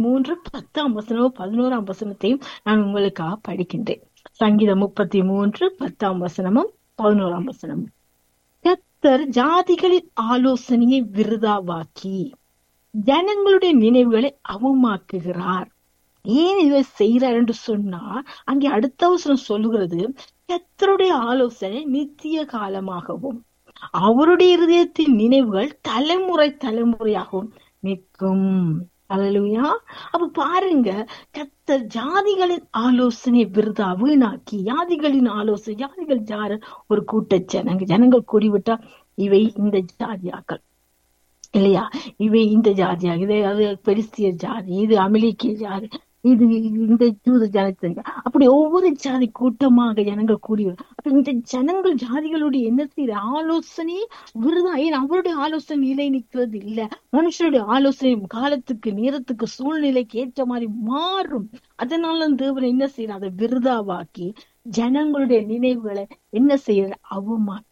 மூன்று பத்தாம் வசனமும் பதினோராம் வசனத்தையும் நான் உங்களுக்காக படிக்கின்றேன் சங்கீதம் முப்பத்தி மூன்று பத்தாம் வசனமும் பதினோராம் வசனமும் கத்தர் ஜாதிகளின் ஆலோசனையை விருதாவாக்கி ஜனங்களுடைய நினைவுகளை அவமாக்குகிறார் ஏன் இதை செய்யறார் என்று சொன்னா அங்கே அடுத்த வசனம் சொல்லுகிறது கத்தருடைய ஆலோசனை நித்திய காலமாகவும் அவருடைய இருதயத்தின் நினைவுகள் தலைமுறை தலைமுறையாகவும் நிற்கும் அலலுயா அப்ப பாருங்க கத்தர் ஜாதிகளின் ஆலோசனை விருதா வீணாக்கி ஜாதிகளின் ஆலோசனை ஜாதிகள் ஜார ஒரு கூட்ட ஜனங்க ஜனங்கள் கூடிவிட்டா இவை இந்த ஜாதியாக்கள் இல்லையா இவை இந்த ஜாதியா இது அது பெரிஸ்திய ஜாதி இது அமெரிக்க ஜாதி இது இந்த ஜூத ஜனத்தின் அப்படி ஒவ்வொரு ஜாதி கூட்டமாக ஜனங்கள் கூடி அப்ப இந்த ஜனங்கள் ஜாதிகளுடைய என்ன செய்யற ஆலோசனை விருதா ஏன் அவருடைய ஆலோசனை நிலை நிற்கிறது இல்ல மனுஷனுடைய ஆலோசனை காலத்துக்கு நேரத்துக்கு சூழ்நிலைக்கு ஏற்ற மாதிரி மாறும் அதனால தேவன் என்ன செய்யற அதை விருதாவாக்கி ஜனங்களுடைய நினைவுகளை என்ன செய்யற அவமாக்கல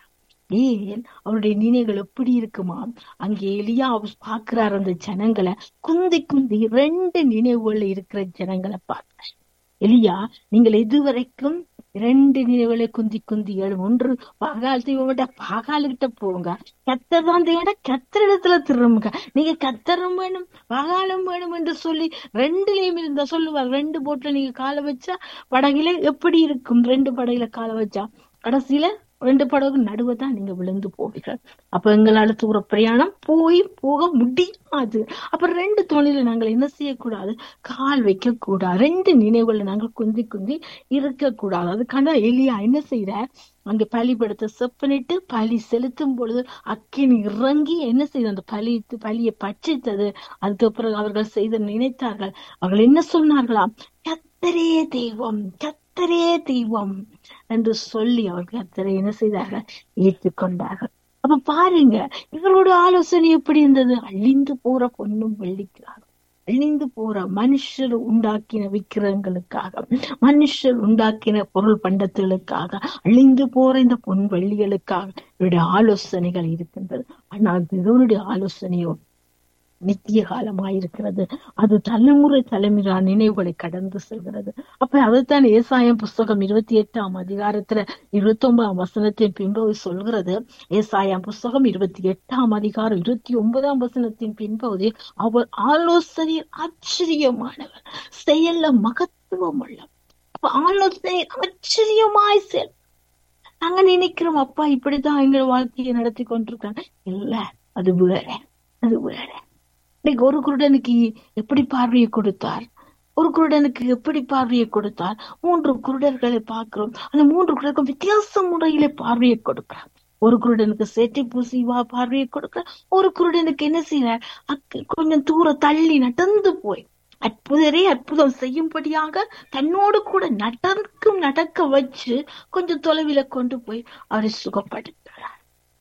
ஏன் அவருடைய நினைவுகள் எப்படி இருக்குமா அங்கே எலியா பாக்குறாரு அந்த ஜனங்களை குந்தி குந்தி ரெண்டு நினைவுகள் இருக்கிற ஜனங்களை பார்க்க எலியா நீங்கள் இதுவரைக்கும் இரண்டு நினைவுகளை குந்தி குந்தி எழும் ஒன்று பாகால் தெய்வம் பாகாலுகிட்ட போங்க கத்தர் தான் தெய்வம் கத்தர் இடத்துல திரும்புங்க நீங்க கத்தரும் வேணும் பாகாலும் வேணும் என்று சொல்லி ரெண்டுலயும் இருந்தா சொல்லுவார் ரெண்டு போட்ல நீங்க காலை வச்சா படகுல எப்படி இருக்கும் ரெண்டு படகுல காலை வச்சா கடைசியில ரெண்டு படகு நடுவே தான் நீங்க விழுந்து போவீர்கள் அப்ப எங்களால தூர பிரயாணம் போய் போக முடியாது அப்ப ரெண்டு தோணில நாங்கள் என்ன செய்யக்கூடாது கால் வைக்க கூடாது ரெண்டு நினைவுகளை நாங்கள் குந்தி குந்தி இருக்க கூடாது அதுக்கான எலியா என்ன செய்யற அங்க பலிபடத்தை செப்பனிட்டு பலி செலுத்தும் பொழுது அக்கினி இறங்கி என்ன செய்த அந்த பலி பலியை பட்சித்தது அதுக்கப்புறம் அவர்கள் செய்த நினைத்தார்கள் அவர்கள் என்ன சொன்னார்களாம் கத்தரே தெய்வம் கத்தரே தெய்வம் என்று சொல்லி அவர்கள் கத்தரை என்ன செய்தார்கள் ஏற்றுக்கொண்டார்கள் அப்ப பாருங்க இவரோட ஆலோசனை எப்படி இருந்தது அழிந்து போற பொண்ணும் வெள்ளிக்கிறார்கள் அழிந்து போற மனுஷர் உண்டாக்கின விக்கிரகங்களுக்காக மனுஷர் உண்டாக்கின பொருள் பண்டத்துகளுக்காக அழிந்து போற இந்த பொன் வெள்ளிகளுக்காக இவருடைய ஆலோசனைகள் இருக்கின்றது ஆனால் தேவனுடைய ஆலோசனையோ நித்திய காலமாயிருக்கிறது அது தலைமுறை தலைமுறை நினைவுகளை கடந்து செல்கிறது அப்ப அதைத்தான் ஏசாயம் புஸ்தகம் இருபத்தி எட்டாம் அதிகாரத்துல இருபத்தி ஒன்பதாம் வசனத்தின் பின்பகுதி சொல்கிறது ஏசாயம் புஸ்தகம் இருபத்தி எட்டாம் அதிகாரம் இருபத்தி ஒன்பதாம் வசனத்தின் பின்பகுதி அவர் ஆலோசனை ஆச்சரியமானவர் செயல்ல மகத்துவம் உள்ள அப்ப ஆலோசனை ஆச்சரியமாய் செல் நாங்க நினைக்கிறோம் அப்பா இப்படிதான் எங்க வாழ்க்கையை நடத்தி கொண்டிருக்காங்க இல்ல அது வேற அது வேற இன்னைக்கு ஒரு குருடனுக்கு எப்படி பார்வையை கொடுத்தார் ஒரு குருடனுக்கு எப்படி பார்வையை கொடுத்தார் மூன்று குருடர்களை பார்க்கிறோம் அந்த மூன்று குருடருக்கும் வித்தியாச முறையில பார்வையை கொடுக்கிறார் ஒரு குருடனுக்கு சேட்டை பூசி வா பார்வையை கொடுக்கிறார் ஒரு குருடனுக்கு என்ன செய்யறார் கொஞ்சம் தூரம் தள்ளி நடந்து போய் அற்புதரே அற்புதம் செய்யும்படியாக தன்னோடு கூட நடக்கும் நடக்க வச்சு கொஞ்சம் தொலைவில கொண்டு போய் அவரை சுகப்படுத்துறார்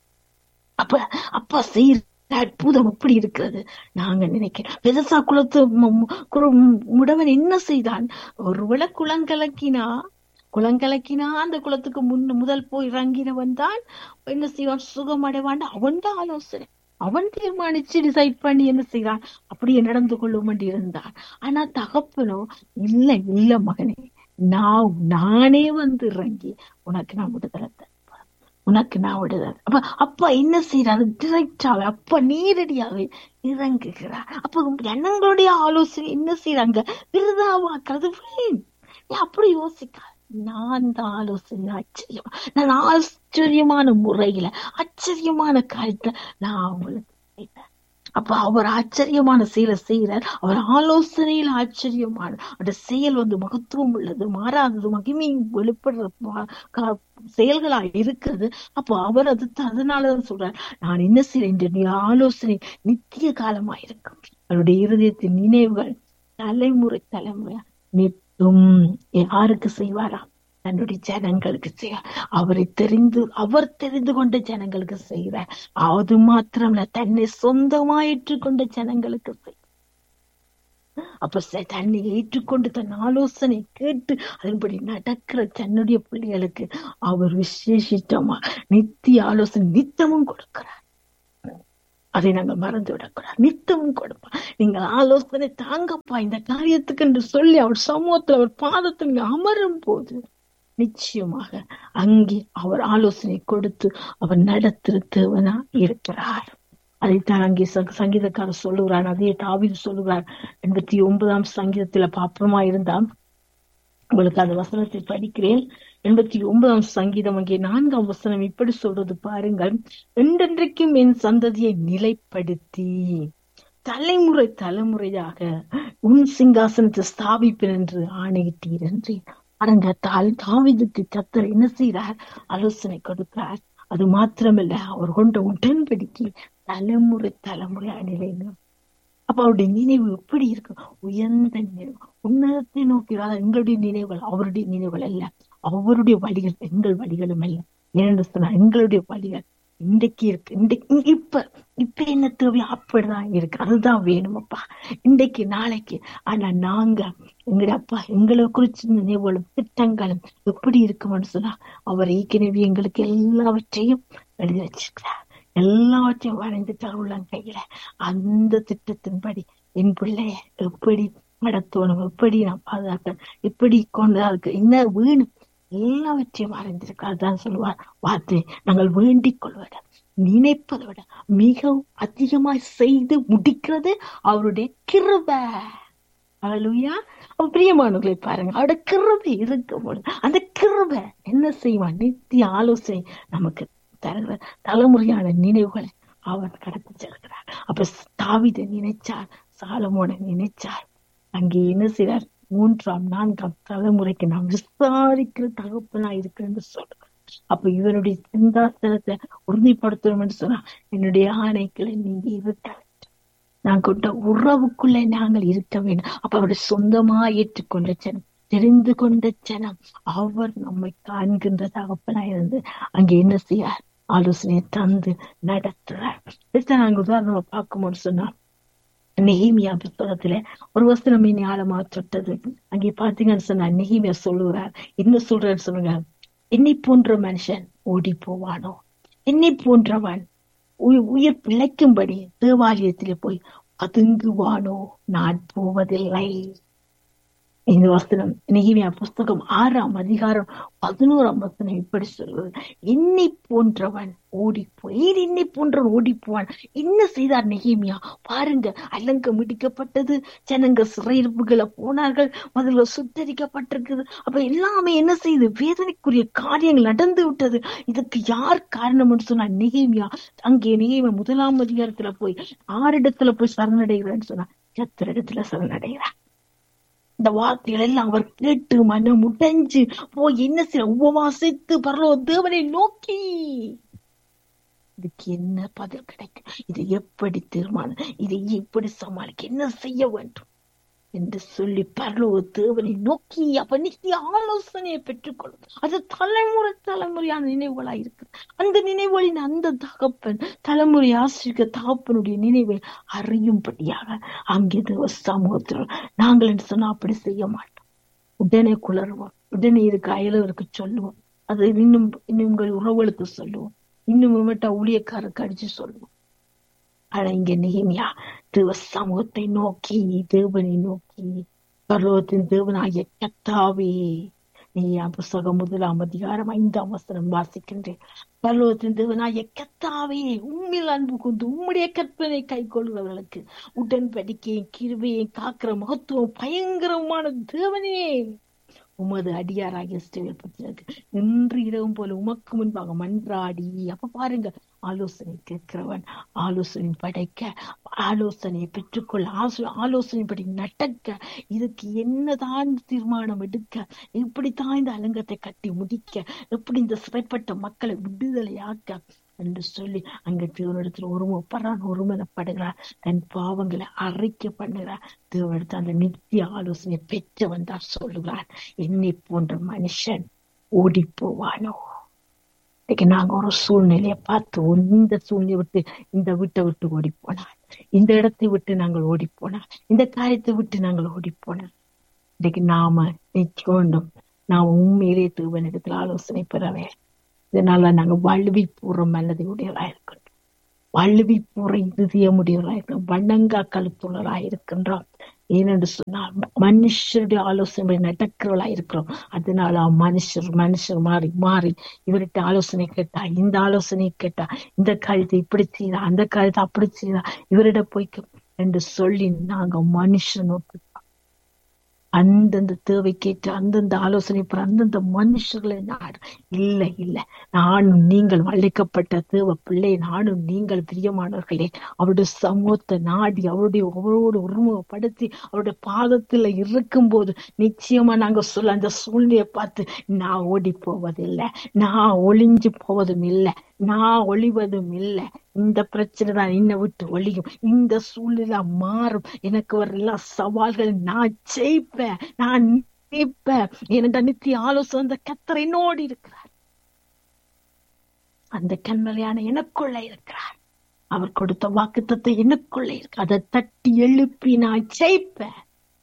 அப்ப அப்பா செய்ய அற்புதம் எப்படி இருக்கிறது நாங்க நினைக்கிறோம் பெருசா குளத்து முடவன் என்ன செய்தான் ஒருவேளை குளங்கலக்கினா குளங்கலக்கினா அந்த குளத்துக்கு முன் முதல் போய் இறங்கினவன் தான் என்ன செய்வான் சுகமடைவான் அவன் தான் ஆலோசனை அவன் தீர்மானிச்சு டிசைட் பண்ணி என்ன செய்யறான் அப்படியே நடந்து கொள்ளும் இருந்தான் ஆனா தகப்பனோ இல்ல இல்ல மகனே நான் நானே வந்து இறங்கி உனக்கு நான் விடுதலை உனக்கு நான் விடுதல் அப்ப அப்பா என்ன செய்யறாரு டிரெக்டாவே அப்பா நேரடியாவே இறங்குகிறார் அப்ப ஜனங்களுடைய ஆலோசனை என்ன செய்யறாங்க விருதாவாக்குறது அப்படி யோசிக்க நான் தான் ஆலோசனை ஆச்சரியம் நான் ஆச்சரியமான முறையில ஆச்சரியமான காரியத்தை நான் அவங்களுக்கு அப்ப அவர் ஆச்சரியமான செயலை செய்யறார் அவர் ஆலோசனையில் ஆச்சரியமான அந்த செயல் வந்து மகத்துவம் உள்ளது மாறாதது மகிமையும் வெளிப்படுற செயல்களா இருக்கிறது அப்போ அவர் அது அதனாலதான் சொல்றார் நான் என்ன செய்யறேன் ஆலோசனை நித்திய காலமா இருக்கும் அவருடைய இருதயத்தின் நினைவுகள் தலைமுறை தலைமுறையா நிற்கும் யாருக்கு செய்வாரா தன்னுடைய ஜனங்களுக்கு செய்ய அவரை தெரிந்து அவர் தெரிந்து கொண்ட ஜனங்களுக்கு செய்கிறார் அது மாத்திரமல்ல தன்னை சொந்தமா ஏற்றுக்கொண்ட ஜனங்களுக்கு செய் அப்ப தன்னை ஏற்றுக்கொண்டு தன் ஆலோசனை கேட்டு அதன்படி நடக்கிற தன்னுடைய பிள்ளைகளுக்கு அவர் விசேஷித்தமா நித்திய ஆலோசனை நித்தமும் கொடுக்கிறார் அதை நாங்கள் மறந்து விடக்கூடாது நித்தமும் கொடுப்பான் நீங்கள் ஆலோசனை தாங்கப்பா இந்த காரியத்துக்கு என்று சொல்லி அவர் சமூகத்தில் அவர் பாதத்தில் நீங்க அமரும் போது நிச்சயமாக அங்கே அவர் ஆலோசனை கொடுத்து அவர் நடத்திருத்தவனா இருக்கிறார் அதைத்தான் அங்கே சங்க- சங்கீதக்காரர் சொல்லுகிறார் அதே தாவீது சொல்லுகிறார் எண்பத்தி ஒன்பதாம் சங்கீதத்துல பாப்பமா இருந்தா உங்களுக்கு அந்த வசனத்தை படிக்கிறேன் எண்பத்தி ஒன்பதாம் சங்கீதம் அங்கே நான்காம் வசனம் இப்படி சொல்றது பாருங்கள் என்றென்றைக்கும் என் சந்ததியை நிலைப்படுத்தி தலைமுறை தலைமுறையாக உன் சிங்காசனத்தை ஸ்தாபிப்பேன் என்று ஆணையிட்டீர் என்று பாருங்க தால் தாவிதுக்கு கத்தர் என்ன செய்கிறார் ஆலோசனை கொடுக்கிறார் அது மாத்திரமல்ல அவர் கொண்ட உடன்படிக்கை தலைமுறை தலைமுறை நிலைங்க அப்ப அவருடைய நினைவு எப்படி இருக்கு உயர்ந்த நினைவு உன்னதத்தை நோக்கி அதாவது எங்களுடைய நினைவுகள் அவருடைய நினைவுகள் அல்ல அவருடைய வழிகள் எங்கள் வழிகளும் அல்ல ஏன்னு சொன்னா எங்களுடைய வழிகள் இன்றைக்கு இருக்கு இன்றைக்கு இப்ப இப்ப என்ன தேவையோ அப்படிதான் இருக்கு அதுதான் வேணுமப்பா இன்றைக்கு நாளைக்கு ஆனா நாங்க எங்களுடைய அப்பா எங்களை குறிச்சு நினைவுகளும் திட்டங்களும் எப்படி இருக்கும்னு சொன்னா அவர் ஏற்கனவே எங்களுக்கு எல்லாவற்றையும் எழுதி வச்சிருக்கிறார் எல்லாவற்றையும் வரைந்துட்டார் உள்ளங்கையில அந்த திட்டத்தின்படி என் பிள்ளைய எப்படி நடத்தணும் எப்படி நான் பாதுகாக்க எப்படி கொண்டு அதுக்கு என்ன வேணும் எல்லாவற்றையும் அறிந்திருக்கிறார் தான் சொல்லுவார் வார்த்தை நாங்கள் வேண்டிக் கொள்வத நினைப்பதை விட மிகவும் அதிகமாய் செய்து முடிக்கிறது அவருடைய கிருபை அலுயா அவ பிரியமானவர்களை பாருங்க அவருடைய கிருபை இருக்கும் பொழுது அந்த கிருபை என்ன செய்வான் நித்திய ஆலோசனை நமக்கு தருகிற தலைமுறையான நினைவுகளை அவர் கடத்தி செல்கிறார் அப்ப தாவிதை நினைச்சார் சாலமோனை நினைச்சார் அங்கே என்ன செய்றார் மூன்றாம் நான்காம் தலைமுறைக்கு நாம் விசாரிக்கிற தகப்பனா இருக்கிறேன்னு சொல்றார் அப்ப இவருடைய சிந்தாசனத்தை உறுதிப்படுத்தணும்னு சொன்னா என்னுடைய ஆணைகளை நீங்க இருக்க வேண்டும் நான் கொண்ட உறவுக்குள்ளே நாங்கள் இருக்க வேண்டும் அப்ப அவருடைய சொந்தமா ஏற்றுக்கொண்ட ஜனம் தெரிந்து கொண்ட ஜனம் அவர் நம்மை காண்கின்ற தகப்பனா இருந்து அங்கே என்ன செய்யார் ஆலோசனையை தந்து நடத்துறார் இதை நாங்க உதாரணமா பார்க்கும்போது சொன்னா நெஹிமியா புத்தகத்துல ஒரு வசனம் இனி ஆழமா தொட்டது அங்கே பாத்தீங்கன்னு சொன்னா நெஹிமியா சொல்லுகிறார் என்ன சொல்றாரு சொல்லுங்க என்னை போன்ற மனுஷன் ஓடி போவானோ என்னை போன்றவன் உயி- உயிர் பிழைக்கும்படி தேவாலயத்திலே போய் பதுங்குவானோ நான் போவதில்லை இந்த வசனம் நெகிமியா புஸ்தகம் ஆறாம் அதிகாரம் பதினோராம் வசனம் இப்படி சொல்வது என்னை போன்றவன் ஓடிப்போய் ஏன் என்னை போன்றவன் ஓடிப்போவான் என்ன செய்தார் நெகிமியா பாருங்க அலங்க மிடிக்கப்பட்டது ஜனங்க சிறையிருப்புகளை போனார்கள் முதல்ல சுத்தரிக்கப்பட்டிருக்குது அப்ப எல்லாமே என்ன செய்யுது வேதனைக்குரிய காரியங்கள் நடந்து விட்டது இதுக்கு யார் காரணம்னு சொன்னா நெகிமியா அங்கே நெகிமியா முதலாம் அதிகாரத்துல போய் ஆறு இடத்துல போய் சரணடைகிறேன்னு சொன்னா எத்தனை இடத்துல சரணடைகிறார் இந்த வார்த்தைகள் எல்லாம் அவர் கேட்டு மனம் உடைஞ்சு போய் என்ன செய்ய உபவாசித்து பரலோ தேவனை நோக்கி இதுக்கு என்ன பதில் கிடைக்கும் இது எப்படி தீர்மானம் இதை எப்படி சமாளிக்க என்ன செய்ய வேண்டும் என்று சொல்லி பரலோ தேவனை நோக்கி அப்ப நித்திய ஆலோசனையை பெற்றுக்கொள்ளும் அது தலைமுறை தலைமுறையான நினைவுகளா இருக்கு அந்த நினைவுகளின் அந்த தகப்பன் தலைமுறை ஆசிரியர் தகப்பனுடைய நினைவை அறியும்படியாக அங்கே தேவ சமூகத்தில் நாங்கள் என்று சொன்னா அப்படி செய்ய மாட்டோம் உடனே குளறுவோம் உடனே இருக்க அயலவருக்கு சொல்லுவோம் அது இன்னும் இன்னும் உங்கள் உறவுகளுக்கு சொல்லுவோம் இன்னும் மட்டும் ஊழியக்காரருக்கு அடிச்சு சொல்லுவோம் ஆனா இங்க நெகிமியா தேவ சமூகத்தை நோக்கி தேவனை நோக்கி பர்வத்தின் தேவனாகிய கத்தாவே நீ என் புஸ்தகம் முதலாம் அதிகாரம் ஐந்தாம் வசனம் வாசிக்கின்றேன் பர்வத்தின் தேவனாகிய கத்தாவே உண்மையில் அன்பு கொண்டு உம்முடைய கற்பனை கை கொள்கிறவர்களுக்கு உடன்படிக்கையும் கிருபையும் காக்கிற மகத்துவம் பயங்கரமான தேவனே உமது அடியாராகிய ஸ்டேவல் பத்திரக்கு இன்று இரவும் போல உமக்கு முன்பாக மன்றாடி அப்ப பாருங்க ஆலோசனை கேட்கிறவன் ஆலோசனை படைக்க ஆலோசனையை பெற்றுக்கொள்ள ஆசோ ஆலோசனைப்படி நடக்க இதுக்கு என்னதான் தீர்மானம் எடுக்க எப்படித்தான் இந்த அலங்கத்தை கட்டி முடிக்க எப்படி இந்த சிறைப்பட்ட மக்களை விடுதலையாக்க என்று சொல்லி அங்க தேவனிடத்துல ஒருமைப்படுறான் ஒருமனப்படுகிறார் தன் பாவங்களை அறிக்கை பண்ணுகிறார் தேவனிடத்தில் அந்த நித்திய ஆலோசனை பெற்று வந்தார் சொல்லுகிறார் என்னை போன்ற மனுஷன் ஓடி போவானோ இன்னைக்கு நாங்க ஒரு சூழ்நிலையை பார்த்து இந்த சூழ்நிலை விட்டு இந்த வீட்டை விட்டு ஓடி போனார் இந்த இடத்தை விட்டு நாங்கள் ஓடி போனார் இந்த காரியத்தை விட்டு நாங்கள் ஓடி போனார் இன்னைக்கு நாம நிச்சயம் நாம் உண்மையிலே தேவனிடத்தில் ஆலோசனை பெற வேண்டும் இதனால நாங்க வாழ்வி பூர்வம் அல்லது உடையவா இருக்கணும் வழுவி போற இதயமுடையவர்களாக இருக்கிறோம் வண்ணங்கா கழுத்துள்ளவராக இருக்கின்றோம் ஏனென்று சொன்னால் மனுஷருடைய ஆலோசனை நடக்கிறவளா இருக்கிறோம் அதனால மனுஷர் மனுஷர் மாறி மாறி இவர்கிட்ட ஆலோசனை கேட்டா இந்த ஆலோசனை கேட்டா இந்த காரியத்தை இப்படி செய்தா அந்த காரியத்தை அப்படி செய்தா இவரிட போய் என்று சொல்லி நாங்க மனுஷன் நோக்கி அந்தந்த தேவைக்கேற்ற அந்தந்த ஆலோசனை பெற அந்தந்த மனுஷர்களை நாடு இல்லை இல்லை நானும் நீங்கள் அழைக்கப்பட்ட தேவ பிள்ளை நானும் நீங்கள் பிரியமானவர்களே அவருடைய சமூகத்தை நாடி அவருடைய அவரோடு உருவப்படுத்தி அவருடைய பாதத்துல இருக்கும் போது நிச்சயமா நாங்க சொல்ல அந்த சூழ்நிலையை பார்த்து நான் ஓடி போவதில்லை நான் ஒளிஞ்சு போவதும் இல்லை நான் ஒளிவதும் இல்லை இந்த பிரச்சனை தான் என்னை விட்டு ஒழியும் இந்த சூழ்நிலை மாறும் எனக்கு வர எல்லா சவால்கள் நான் ஜெயிப்பேன் நான் நிற்பேன் என்ற நித்திய ஆலோசனை அந்த கத்தர் என்னோடு இருக்கிறார் அந்த கண்மலையான எனக்குள்ள இருக்கிறார் அவர் கொடுத்த வாக்குத்தத்தை எனக்குள்ள இருக்கு அதை தட்டி எழுப்பி நான் ஜெயிப்பேன்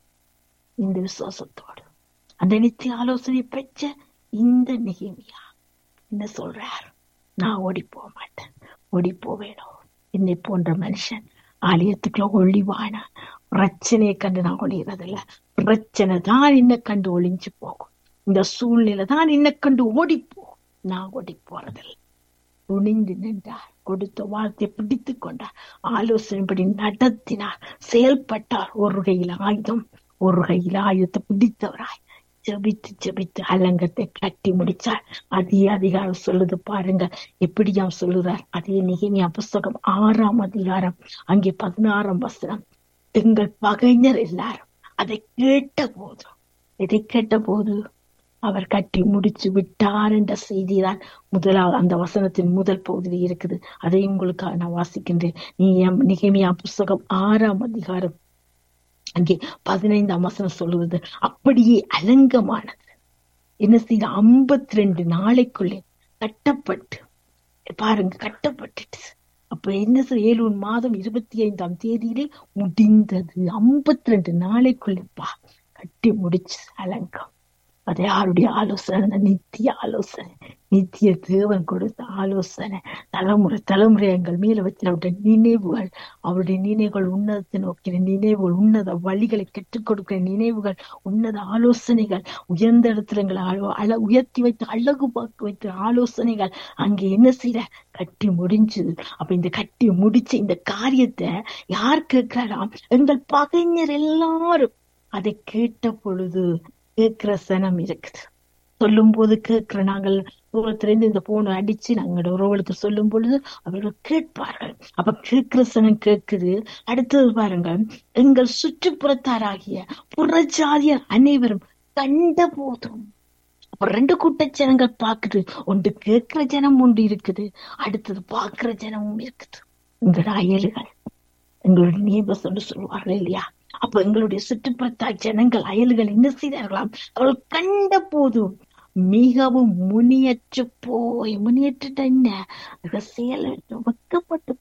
இந்த விசுவாசத்தோடு அந்த நித்திய ஆலோசனை பெற்ற இந்த நிகழ்மையா என்ன சொல்றார் நான் ஓடி போக மாட்டேன் ஓடி போவேனோ என்னை போன்ற மனுஷன் ஆலயத்துக்குள்ள ஒளிவான பிரச்சனையை கண்டு நான் ஒளியறதில்ல பிரச்சனை தான் என்ன கண்டு ஒளிஞ்சு போகும் இந்த சூழ்நிலை தான் என்ன கண்டு ஓடி போகும் நான் ஓடி போறதில்லை துணிந்து நின்றார் கொடுத்த வார்த்தையை பிடித்து கொண்டார் ஆலோசனைப்படி நடத்தினார் செயல்பட்டார் ஒரு கையில் ஆயுதம் ஒரு கையில் ஆயுதத்தை பிடித்தவராய் ஜபித்து ஜபித்து அலங்கத்தை கட்டி முடிச்சார் அதே அதிகாரம் சொல்லுது பாருங்க எப்படியா சொல்லுறார் அதே நிகழ்ச்சியா புஸ்தகம் ஆறாம் அதிகாரம் அங்கே பதினாறாம் வசனம் எங்கள் பகைஞர் எல்லாரும் அதை கேட்ட போது எதை கேட்ட போது அவர் கட்டி முடிச்சு விட்டார் என்ற செய்தி தான் முதலாவது அந்த வசனத்தின் முதல் பகுதியில் இருக்குது அதை உங்களுக்காக நான் வாசிக்கின்றேன் நீ நிகழ்மையா புஸ்தகம் ஆறாம் அதிகாரம் அங்கே பதினைந்தாம் வசனம் சொல்லுவது அப்படியே அலங்கமானது என்ன செய்த ஐம்பத்தி ரெண்டு நாளைக்குள்ளே கட்டப்பட்டு பாருங்க கட்டப்பட்டுட்டு அப்ப என்ன சொல் ஏழு மாதம் இருபத்தி ஐந்தாம் தேதியிலே முடிந்தது ஐம்பத்தி ரெண்டு நாளைக்குள்ளேப்பா கட்டி முடிச்சு அலங்கம் அது யாருடைய ஆலோசனை நித்திய ஆலோசனை நித்திய தேவன் கொடுத்த ஆலோசனை தலைமுறை தலைமுறை எங்கள் மேல வச்சு அவருடைய நினைவுகள் அவருடைய நினைவுகள் உன்னதத்தை நோக்கின நினைவுகள் உன்னத வழிகளை கற்றுக் கொடுக்கிற நினைவுகள் உன்னத ஆலோசனைகள் உயர்ந்த இடத்துல எங்களை அழ உயர்த்தி வைத்து அழகு பார்க்க வைத்த ஆலோசனைகள் அங்கே என்ன செய்யற கட்டி முடிஞ்சது அப்ப இந்த கட்டி முடிச்ச இந்த காரியத்தை யார் கேட்கிறாராம் எங்கள் பகைஞர் எல்லாரும் அதை கேட்ட பொழுது கேட்கிற சனம் இருக்குது சொல்லும் போது கேட்கிற நாங்கள் தூரத்திலிருந்து இந்த போனை அடிச்சு நாங்களோட உறவுகளுக்கு சொல்லும் பொழுது அவர்கள் கேட்பார்கள் அப்ப கேட்கிற சனம் கேட்குது அடுத்தது பாருங்க எங்கள் சுற்றுப்புறத்தாராகிய புறஜாதியர் அனைவரும் கண்ட போதும் அப்ப ரெண்டு கூட்ட ஜனங்கள் பாக்குது ஒன்று கேட்கிற ஜனம் ஒன்று இருக்குது அடுத்தது பாக்குற ஜனமும் இருக்குது எங்களோட அயல்கள் எங்களுடைய நேபஸ் என்று சொல்லுவார்கள் இல்லையா அப்ப எங்களுடைய சுற்றுப்புறத்தார் ஜனங்கள் அயல்கள் என்ன செய்தார்களாம் அவள் கண்ட போதும் மிகவும் முனியற்று போய் முனியற்றுட்ட என்ன செயல் வெக்கப்பட்டு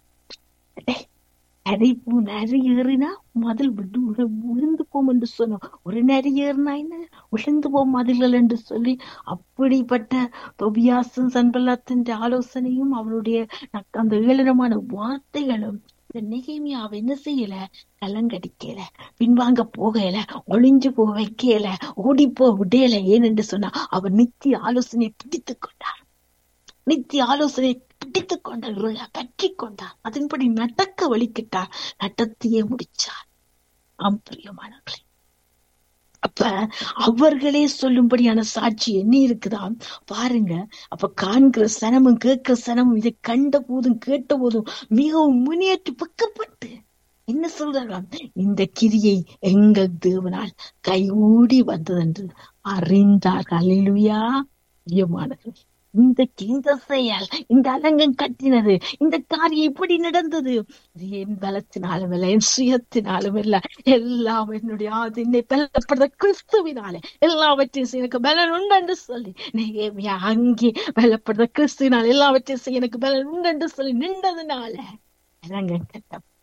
நரி நரி ஏறினா மதில் விட்டு விழுந்து போம் என்று சொன்னோம் ஒரு நரி ஏறினா என்ன விழுந்து போம் மதில்கள் என்று சொல்லி அப்படிப்பட்ட தொபியாசும் சன்பல்லாத்தின் ஆலோசனையும் அவளுடைய அந்த ஏளனமான வார்த்தைகளும் இந்த நிகைமையா அவ என்ன செய்யல கலங்கடிக்கல பின்வாங்க போகல ஒளிஞ்சு போ வைக்கல ஓடி போ விடையல ஏனென்று சொன்னா அவர் நித்திய ஆலோசனையை பிடித்து கொண்டார் நித்திய ஆலோசனை பிடித்து கொண்டார் பற்றி கொண்டார் அதன்படி நடக்க வழிக்கிட்டார் நடத்தியே முடிச்சார் ஆம் பிரியமானவர்களே அப்ப அவர்களே சொல்லும்படியான சாட்சி என்ன இருக்குதாம் பாருங்க அப்ப காண்கிற சனமும் கேட்கிற சனமும் இதை கண்ட போதும் கேட்ட போதும் மிகவும் முன்னேற்றி பக்கப்பட்டு என்ன சொல்றாராம் இந்த கிரியை எங்கள் தேவனால் கைகூடி வந்ததென்று அறிந்தார்கள் அல்லேலூயா பிரியமானவர்களே இந்த இந்த செயல் இந்த அலங்கம் கட்டினது இந்த காரியம் இப்படி நடந்தது இது என் பலத்தினாலும் இல்ல என் சுயத்தினாலும் இல்ல எல்லாம் என்னுடைய ஆது என்னை பலப்படுத்த கிறிஸ்துவினாலே எல்லாவற்றையும் செய்ய எனக்கு பலன் உண்டு என்று சொல்லி நீங்க அங்கே பலப்படுத்த கிறிஸ்துவினால் எல்லாவற்றையும் செய்ய எனக்கு பலன் உண்டு என்று சொல்லி நின்றதுனால அலங்கம் கட்ட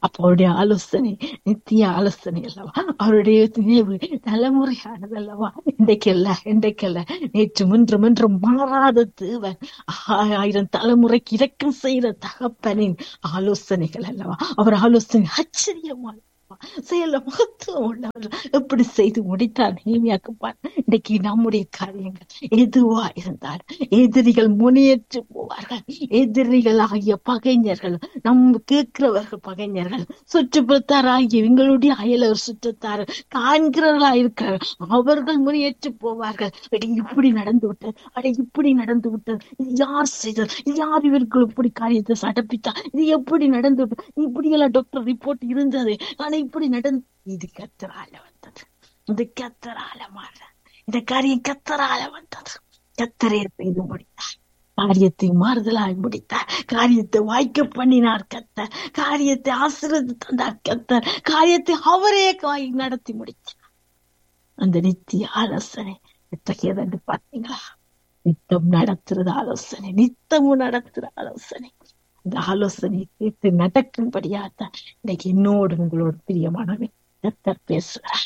அப்ப அவருடைய ஆலோசனை நித்திய ஆலோசனை அல்லவா அவருடைய நினைவு தலைமுறையானது அல்லவா இன்றைக்கல்ல இன்றைக்கல்ல நேற்று முன்று முன்று மாறாத தேவன் ஆயிரம் தலைமுறைக்கு இரக்கம் செய்கிற தகப்பனின் ஆலோசனைகள் அல்லவா அவர் ஆலோசனை ஆச்சரியமான செயல மகத்துவம் உள்ளவர் எப்படி செய்து முடித்தார் நேமியாக்கு பார் இன்னைக்கு நம்முடைய காரியங்கள் எதுவா இருந்தால் எதிரிகள் முனையற்று போவார்கள் எதிரிகள் ஆகிய பகைஞர்கள் நம் கேட்கிறவர்கள் பகைஞர்கள் சுற்றுப்புறத்தார் ஆகிய எங்களுடைய அயலவர் சுற்றத்தார் காண்கிறவர்களா இருக்கிறார்கள் அவர்கள் முனையற்று போவார்கள் அடி இப்படி நடந்து விட்டது அடி இப்படி நடந்து விட்டது இது யார் செய்தது இது யார் இவர்கள் இப்படி காரியத்தை சடப்பித்தா இது எப்படி நடந்து விட்டது இப்படி எல்லாம் டாக்டர் ரிப்போர்ட் இருந்தது ஆனா இப்படி நடந்து இது கத்தரால வந்தது இது கத்தரால மாற இந்த காரியம் கத்தரால வந்தது கத்தரே செய்து முடித்தார் காரியத்தை மாறுதலாய் முடித்தார் காரியத்தை வாய்க்க பண்ணினார் கத்தர் காரியத்தை ஆசிரியத்து தந்தார் கத்தர் காரியத்தை அவரே நடத்தி முடித்தார் அந்த நித்திய ஆலோசனை எத்தகையது என்று பார்த்தீங்களா நித்தம் நடத்துறது ஆலோசனை நித்தமும் நடத்துற ஆலோசனை இந்த ஆலோசனை கேட்டு நடக்கும்படியாத்தான் இன்னைக்கு என்னோடு உங்களோட பிரியமானவன் கத்தர் பேசுகிறார்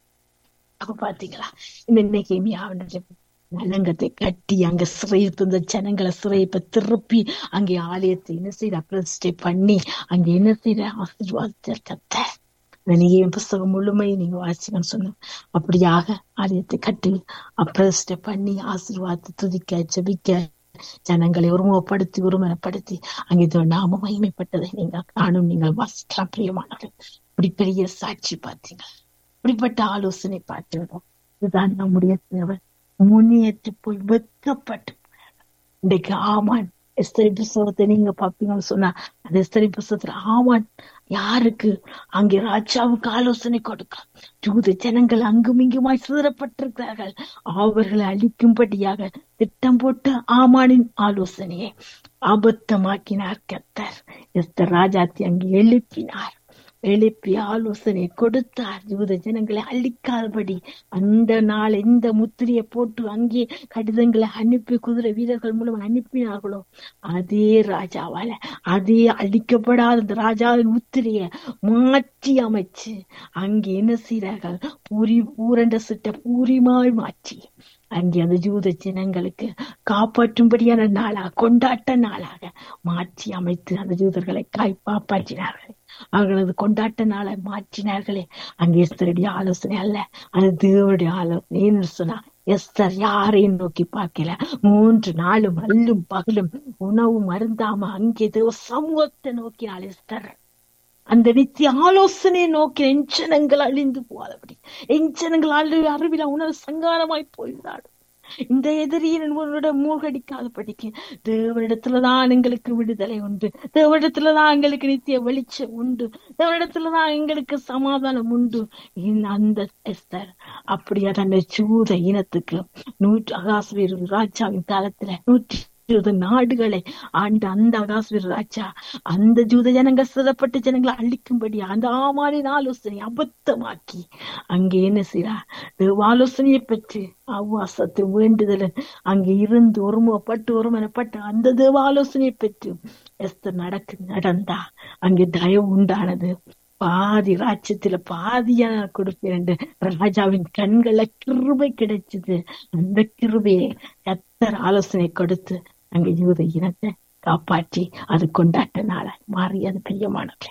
அப்ப பாத்தீங்களா இந்த இன்னைக்கு நலங்கத்தை கட்டி அங்க சிறையிருந்த இந்த ஜனங்களை சிறைப்ப திருப்பி அங்கே ஆலயத்தை என்ன செய்த பிரதிஷ்டை பண்ணி அங்க என்ன செய்த ஆசீர்வாதத்தை கத்த நீங்க புஸ்தகம் முழுமையை நீங்க வாசிக்கணும்னு சொன்ன அப்படியாக ஆலயத்தை கட்டி அப்பிரதிஷ்டை பண்ணி ஆசீர்வாதத்தை துதிக்க ஜபிக்க ஜனங்களை ஒருமுகப்படுத்தி ஒருமனப்படுத்தி அங்கே நாம மகிமைப்பட்டதை நீங்க காணும் நீங்கள் வாசிக்கலாம் பிரியமானவர்கள் இப்படி பெரிய சாட்சி பார்த்தீங்க இப்படிப்பட்ட ஆலோசனை பார்த்து இதுதான் நம்முடைய தேவன் முன்னேற்று போய் வெக்கப்பட்டு இன்றைக்கு ஆமான் எஸ்தரி புஸ்தகத்தை நீங்க பாப்பீங்கன்னு சொன்னா அந்த எஸ்தரி புஸ்தகத்துல ஆமான் யாருக்கு அங்கே ராஜாவுக்கு ஆலோசனை கொடுக்க ஜூத ஜனங்கள் அங்கும் இங்குமாய் சிதறப்பட்டிருக்கிறார்கள் அவர்களை அழிக்கும்படியாக திட்டம் போட்டு ஆமானின் ஆலோசனையை அபத்தமாக்கினார் கத்தர் எஸ்தர் ராஜாத்தி அங்கே எழுப்பினார் எழுப்பி ஆலோசனை கொடுத்தார் யூத ஜனங்களை அழிக்காதபடி அந்த நாள் எந்த முத்திரையை போட்டு அங்கே கடிதங்களை அனுப்பி குதிரை வீரர்கள் மூலம் அனுப்பினார்களோ அதே ராஜாவால அதே அழிக்கப்படாத அந்த ராஜாவின் முத்திரைய மாற்றி அமைச்சு அங்கே என்ன செய்கிறார்கள் பூரி பூரண்ட சிட்ட பூரிமாய் மாற்றி அங்கே அந்த ஜூத ஜனங்களுக்கு காப்பாற்றும்படியான நாளாக கொண்டாட்ட நாளாக மாற்றி அமைத்து அந்த ஜூதர்களை காய் காப்பாற்றினார்கள் அவர்களது கொண்டாட்ட நாளை மாற்றினார்களே அங்கே எஸ்தருடைய ஆலோசனை அல்ல அது தேவனுடைய ஆலோசனை என்று சொன்னா எஸ்தர் யாரையும் நோக்கி பார்க்கல மூன்று நாளும் அல்லும் பகலும் உணவு மருந்தாம அங்கே தேவ சமூகத்தை நோக்கினாள் எஸ்தர் அந்த நித்திய ஆலோசனையை நோக்கி எஞ்சனங்கள் அழிந்து போகாதபடி எஞ்சனங்கள் அழு அறிவில உணவு சங்காரமாய் போய்விடாடும் இந்த எதிரியின் உன்னோட மூழ்கடிக்காதபடிக்கு தேவனிடத்துலதான் எங்களுக்கு விடுதலை உண்டு தேவனிடத்துலதான் எங்களுக்கு நித்திய வெளிச்சம் உண்டு தேவனிடத்துலதான் எங்களுக்கு சமாதானம் உண்டு அந்த எஸ்தர் அப்படியா தன்னை சூத இனத்துக்கு நூற்று அகாஸ்வீர் ராஜாவின் காலத்துல நூற்றி இருபது நாடுகளை ஆண்ட அந்த அகாஸ்வீர் ராஜா அந்த ஜூத ஜனங்கள் சிறப்பட்ட ஜனங்களை அழிக்கும்படி அந்த ஆமாரின் ஆலோசனை அபத்தமாக்கி அங்கே என்ன செய்யறா தேவ ஆலோசனையை பெற்று அவ்வாசத்தை வேண்டுதல் அங்கே இருந்து ஒருமுகப்பட்டு ஒருமனப்பட்டு அந்த தேவ ஆலோசனையை பெற்று எஸ்தர் நடக்கு நடந்தா அங்கே தயவு உண்டானது பாதி ராஜ்யத்துல பாதியா கொடுப்பேன் ராஜாவின் கண்களை கிருபை கிடைச்சது அந்த கிருபையை கத்தர் ஆலோசனை கொடுத்து அங்க யூத இனத்தை காப்பாற்றி அது கொண்டாட்ட நாளாய் மாறி அது பிரியமானது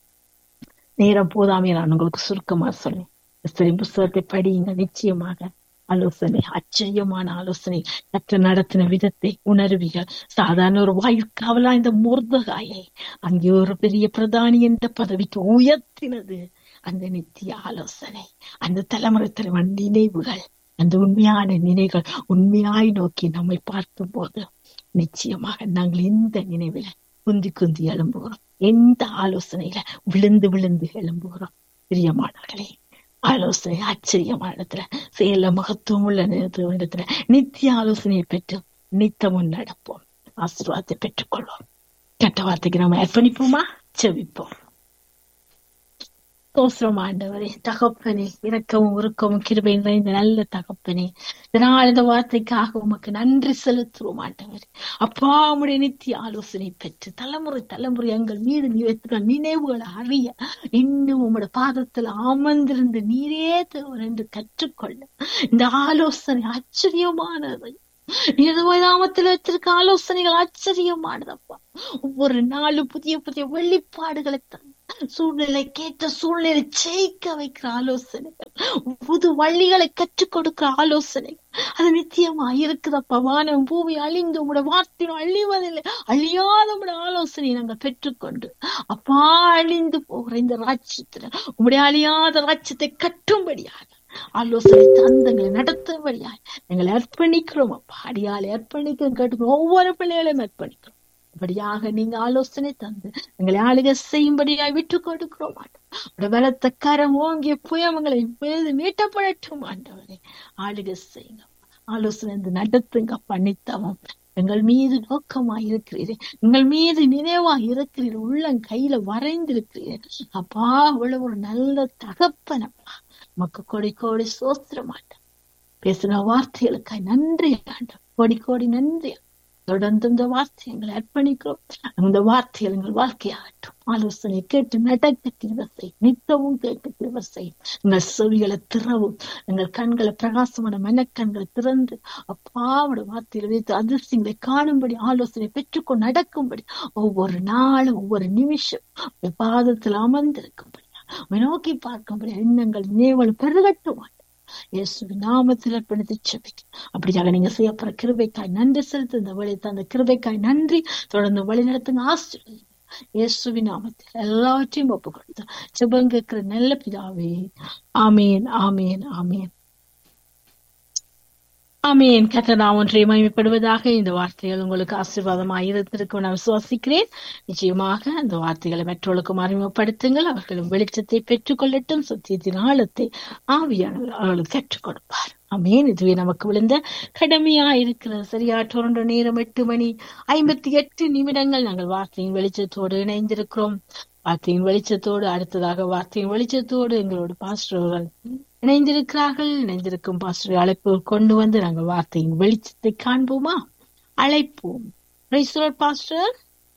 நேரம் போதாமே நான் உங்களுக்கு சுருக்கமா சொன்னேன் சரி புஸ்தகத்தை படியுங்க நிச்சயமாக ஆலோசனை ஆச்சரியமான ஆலோசனை கற்று நடத்தின விதத்தை உணர்வீர்கள் சாதாரண ஒரு வாயுக்காவலா இந்த மூர்தகாயை அங்கே ஒரு பெரிய பிரதானி என்ற பதவிக்கு உயர்த்தினது அந்த நித்திய ஆலோசனை அந்த தலைமுறை தலைவன் நினைவுகள் அந்த உண்மையான நினைவுகள் உண்மையாய் நோக்கி நம்மை பார்க்கும் போது நிச்சயமாக நாங்கள் எந்த நினைவில குந்தி குந்தி எழும்புகிறோம் எந்த ஆலோசனையில விழுந்து விழுந்து எழும்புகிறோம் பிரியமானவர்களே ஆலோசனை ஆச்சரியமான இடத்துல செயல மகத்துவம் உள்ள இடத்துல நித்திய ஆலோசனையை பெற்று நித்தமும் நடப்போம் ஆசீர்வாதத்தை பெற்றுக்கொள்வோம் கெட்ட வார்த்தைக்கு நம்ம அர்ப்பணிப்போமா செவிப்போம் ஸ்தோத்திரம் ஆண்டவரே தகப்பனே இரக்கமும் உருக்கமும் கிருபை நிறைந்த நல்ல தகப்பனே இதனால் இந்த வார்த்தைக்காக உமக்கு நன்றி செலுத்துவோம் ஆண்டவரே அப்பா உம்முடைய நித்திய ஆலோசனை பெற்று தலைமுறை தலைமுறை எங்கள் மீது நீ வைத்துள்ள நினைவுகளை அறிய இன்னும் உம்முடைய பாதத்தில் அமர்ந்திருந்து நீரே தேவர் என்று கற்றுக்கொள்ள இந்த ஆலோசனை ஆச்சரியமானது நாமத்தில் வச்சிருக்க ஆலோசனைகள் ஆச்சரியமானதப்பா ஒவ்வொரு நாளும் புதிய புதிய வெளிப்பாடுகளை தந்து சூழ்நிலை கேட்ட சூழ்நிலை ஜெயிக்க வைக்கிற ஆலோசனைகள் புது வழிகளை கற்றுக் கொடுக்கிற ஆலோசனைகள் அது நித்தியமா இருக்குதப்பா வானம் பூமி அழிந்து உங்களோட வார்த்தையும் அழிவதில்லை அழியாத உங்களுடைய ஆலோசனையை நாங்கள் பெற்றுக்கொண்டு அப்பா அழிந்து போகிற இந்த ராஜ்யத்துல உங்களுடைய அழியாத ராஜ்யத்தை கட்டும்படியாக ஆலோசனை தந்தங்களை நடத்தும்படியாக எங்களை அர்ப்பணிக்கிறோம் அப்பா அடியால் அர்ப்பணிக்கிறோம் கேட்டுக்கிறோம் ஒவ்வொரு பிள்ளைகளையும் அர்ப்பணிக்கிறோம் இப்படியாக நீங்க ஆலோசனை தந்து எங்களை ஆளுக செய்யும்படியாய் விட்டு கொடுக்கிறோம் ஆண்டவர் பலத்த கரம் ஓங்கிய புயமங்களை மீட்டப்படட்டும் ஆண்டவரே ஆளுக செய்யுங்க ஆலோசனை நடத்துங்க பண்ணித்தவம் எங்கள் மீது நோக்கமாய் இருக்கிறீரே எங்கள் மீது நினைவாய் இருக்கிறீர் உள்ளம் கையில வரைந்திருக்கிறீர் அப்பா அவ்வளவு ஒரு நல்ல தகப்பனப்பா மக்கு கோடி கோடி சோத்திர மாட்டேன் பேசின வார்த்தைகளுக்காய் நன்றி ஆண்டவர் கோடி கோடி நன்றி தொடர்ந்து இந்த வார்த்தை எங்களை அர்ப்பணிக்கிறோம் அந்த வார்த்தைகள் எங்கள் வாழ்க்கையாகட்டும் ஆலோசனை கேட்டு நடக்க கிருவசை நித்தமும் கேட்க கிருவசை எங்கள் செவிகளை திறவும் எங்கள் கண்களை பிரகாசமான மனக்கண்களை திறந்து அப்பாவோட வார்த்தையில வைத்து அதிர்ஷ்டங்களை காணும்படி ஆலோசனை பெற்றுக்கொண்டு நடக்கும்படி ஒவ்வொரு நாளும் ஒவ்வொரு நிமிஷம் பாதத்தில் அமர்ந்திருக்கும்படி நோக்கி பார்க்கும்படி எண்ணங்கள் நினைவுகள் பெருகட்டும் இயேசு நாமத்தில் அர்ப்பணித்து செபிக்க அப்படியாக நீங்க செய்யப்படுற கிருபைக்காய் நன்றி செலுத்து இந்த வழி அந்த கிருபைக்காய் நன்றி தொடர்ந்து வழி நடத்துங்க ஆசிரியர் இயேசுவி நாமத்தில் எல்லாவற்றையும் ஒப்பு கொடுத்து செபம் கேட்கிற நல்ல பிதாவே ஆமேன் ஆமேன் ஆமேன் ஆமேன் கத்தனா ஒன்றை மகிமைப்படுவதாக இந்த வார்த்தைகள் உங்களுக்கு ஆசீர்வாதமாக இருந்திருக்கும் நான் விசுவாசிக்கிறேன் நிச்சயமாக அந்த வார்த்தைகளை மற்றவர்களுக்கும் அறிமுகப்படுத்துங்கள் அவர்களும் வெளிச்சத்தை பெற்றுக் கொள்ளட்டும் சத்தியத்தின் ஆழத்தை ஆவியானவர் அவர்களுக்கு கற்றுக் கொடுப்பார் அமேன் இதுவே நமக்கு விழுந்த கடமையா இருக்கிறது சரியா டொரண்டோ நேரம் எட்டு மணி ஐம்பத்தி எட்டு நிமிடங்கள் நாங்கள் வார்த்தையின் வெளிச்சத்தோடு இணைந்திருக்கிறோம் வார்த்தையின் வெளிச்சத்தோடு அடுத்ததாக வார்த்தையின் வெளிச்சத்தோடு எங்களோட பாஸ்டர்கள் இணைந்திருக்கிறார்கள் இணைந்திருக்கும் பாஸ்டர் அழைப்பு கொண்டு வந்து நாங்கள் வார்த்தையின் வெளிச்சத்தை காண்போமா அழைப்போம் பாஸ்டர்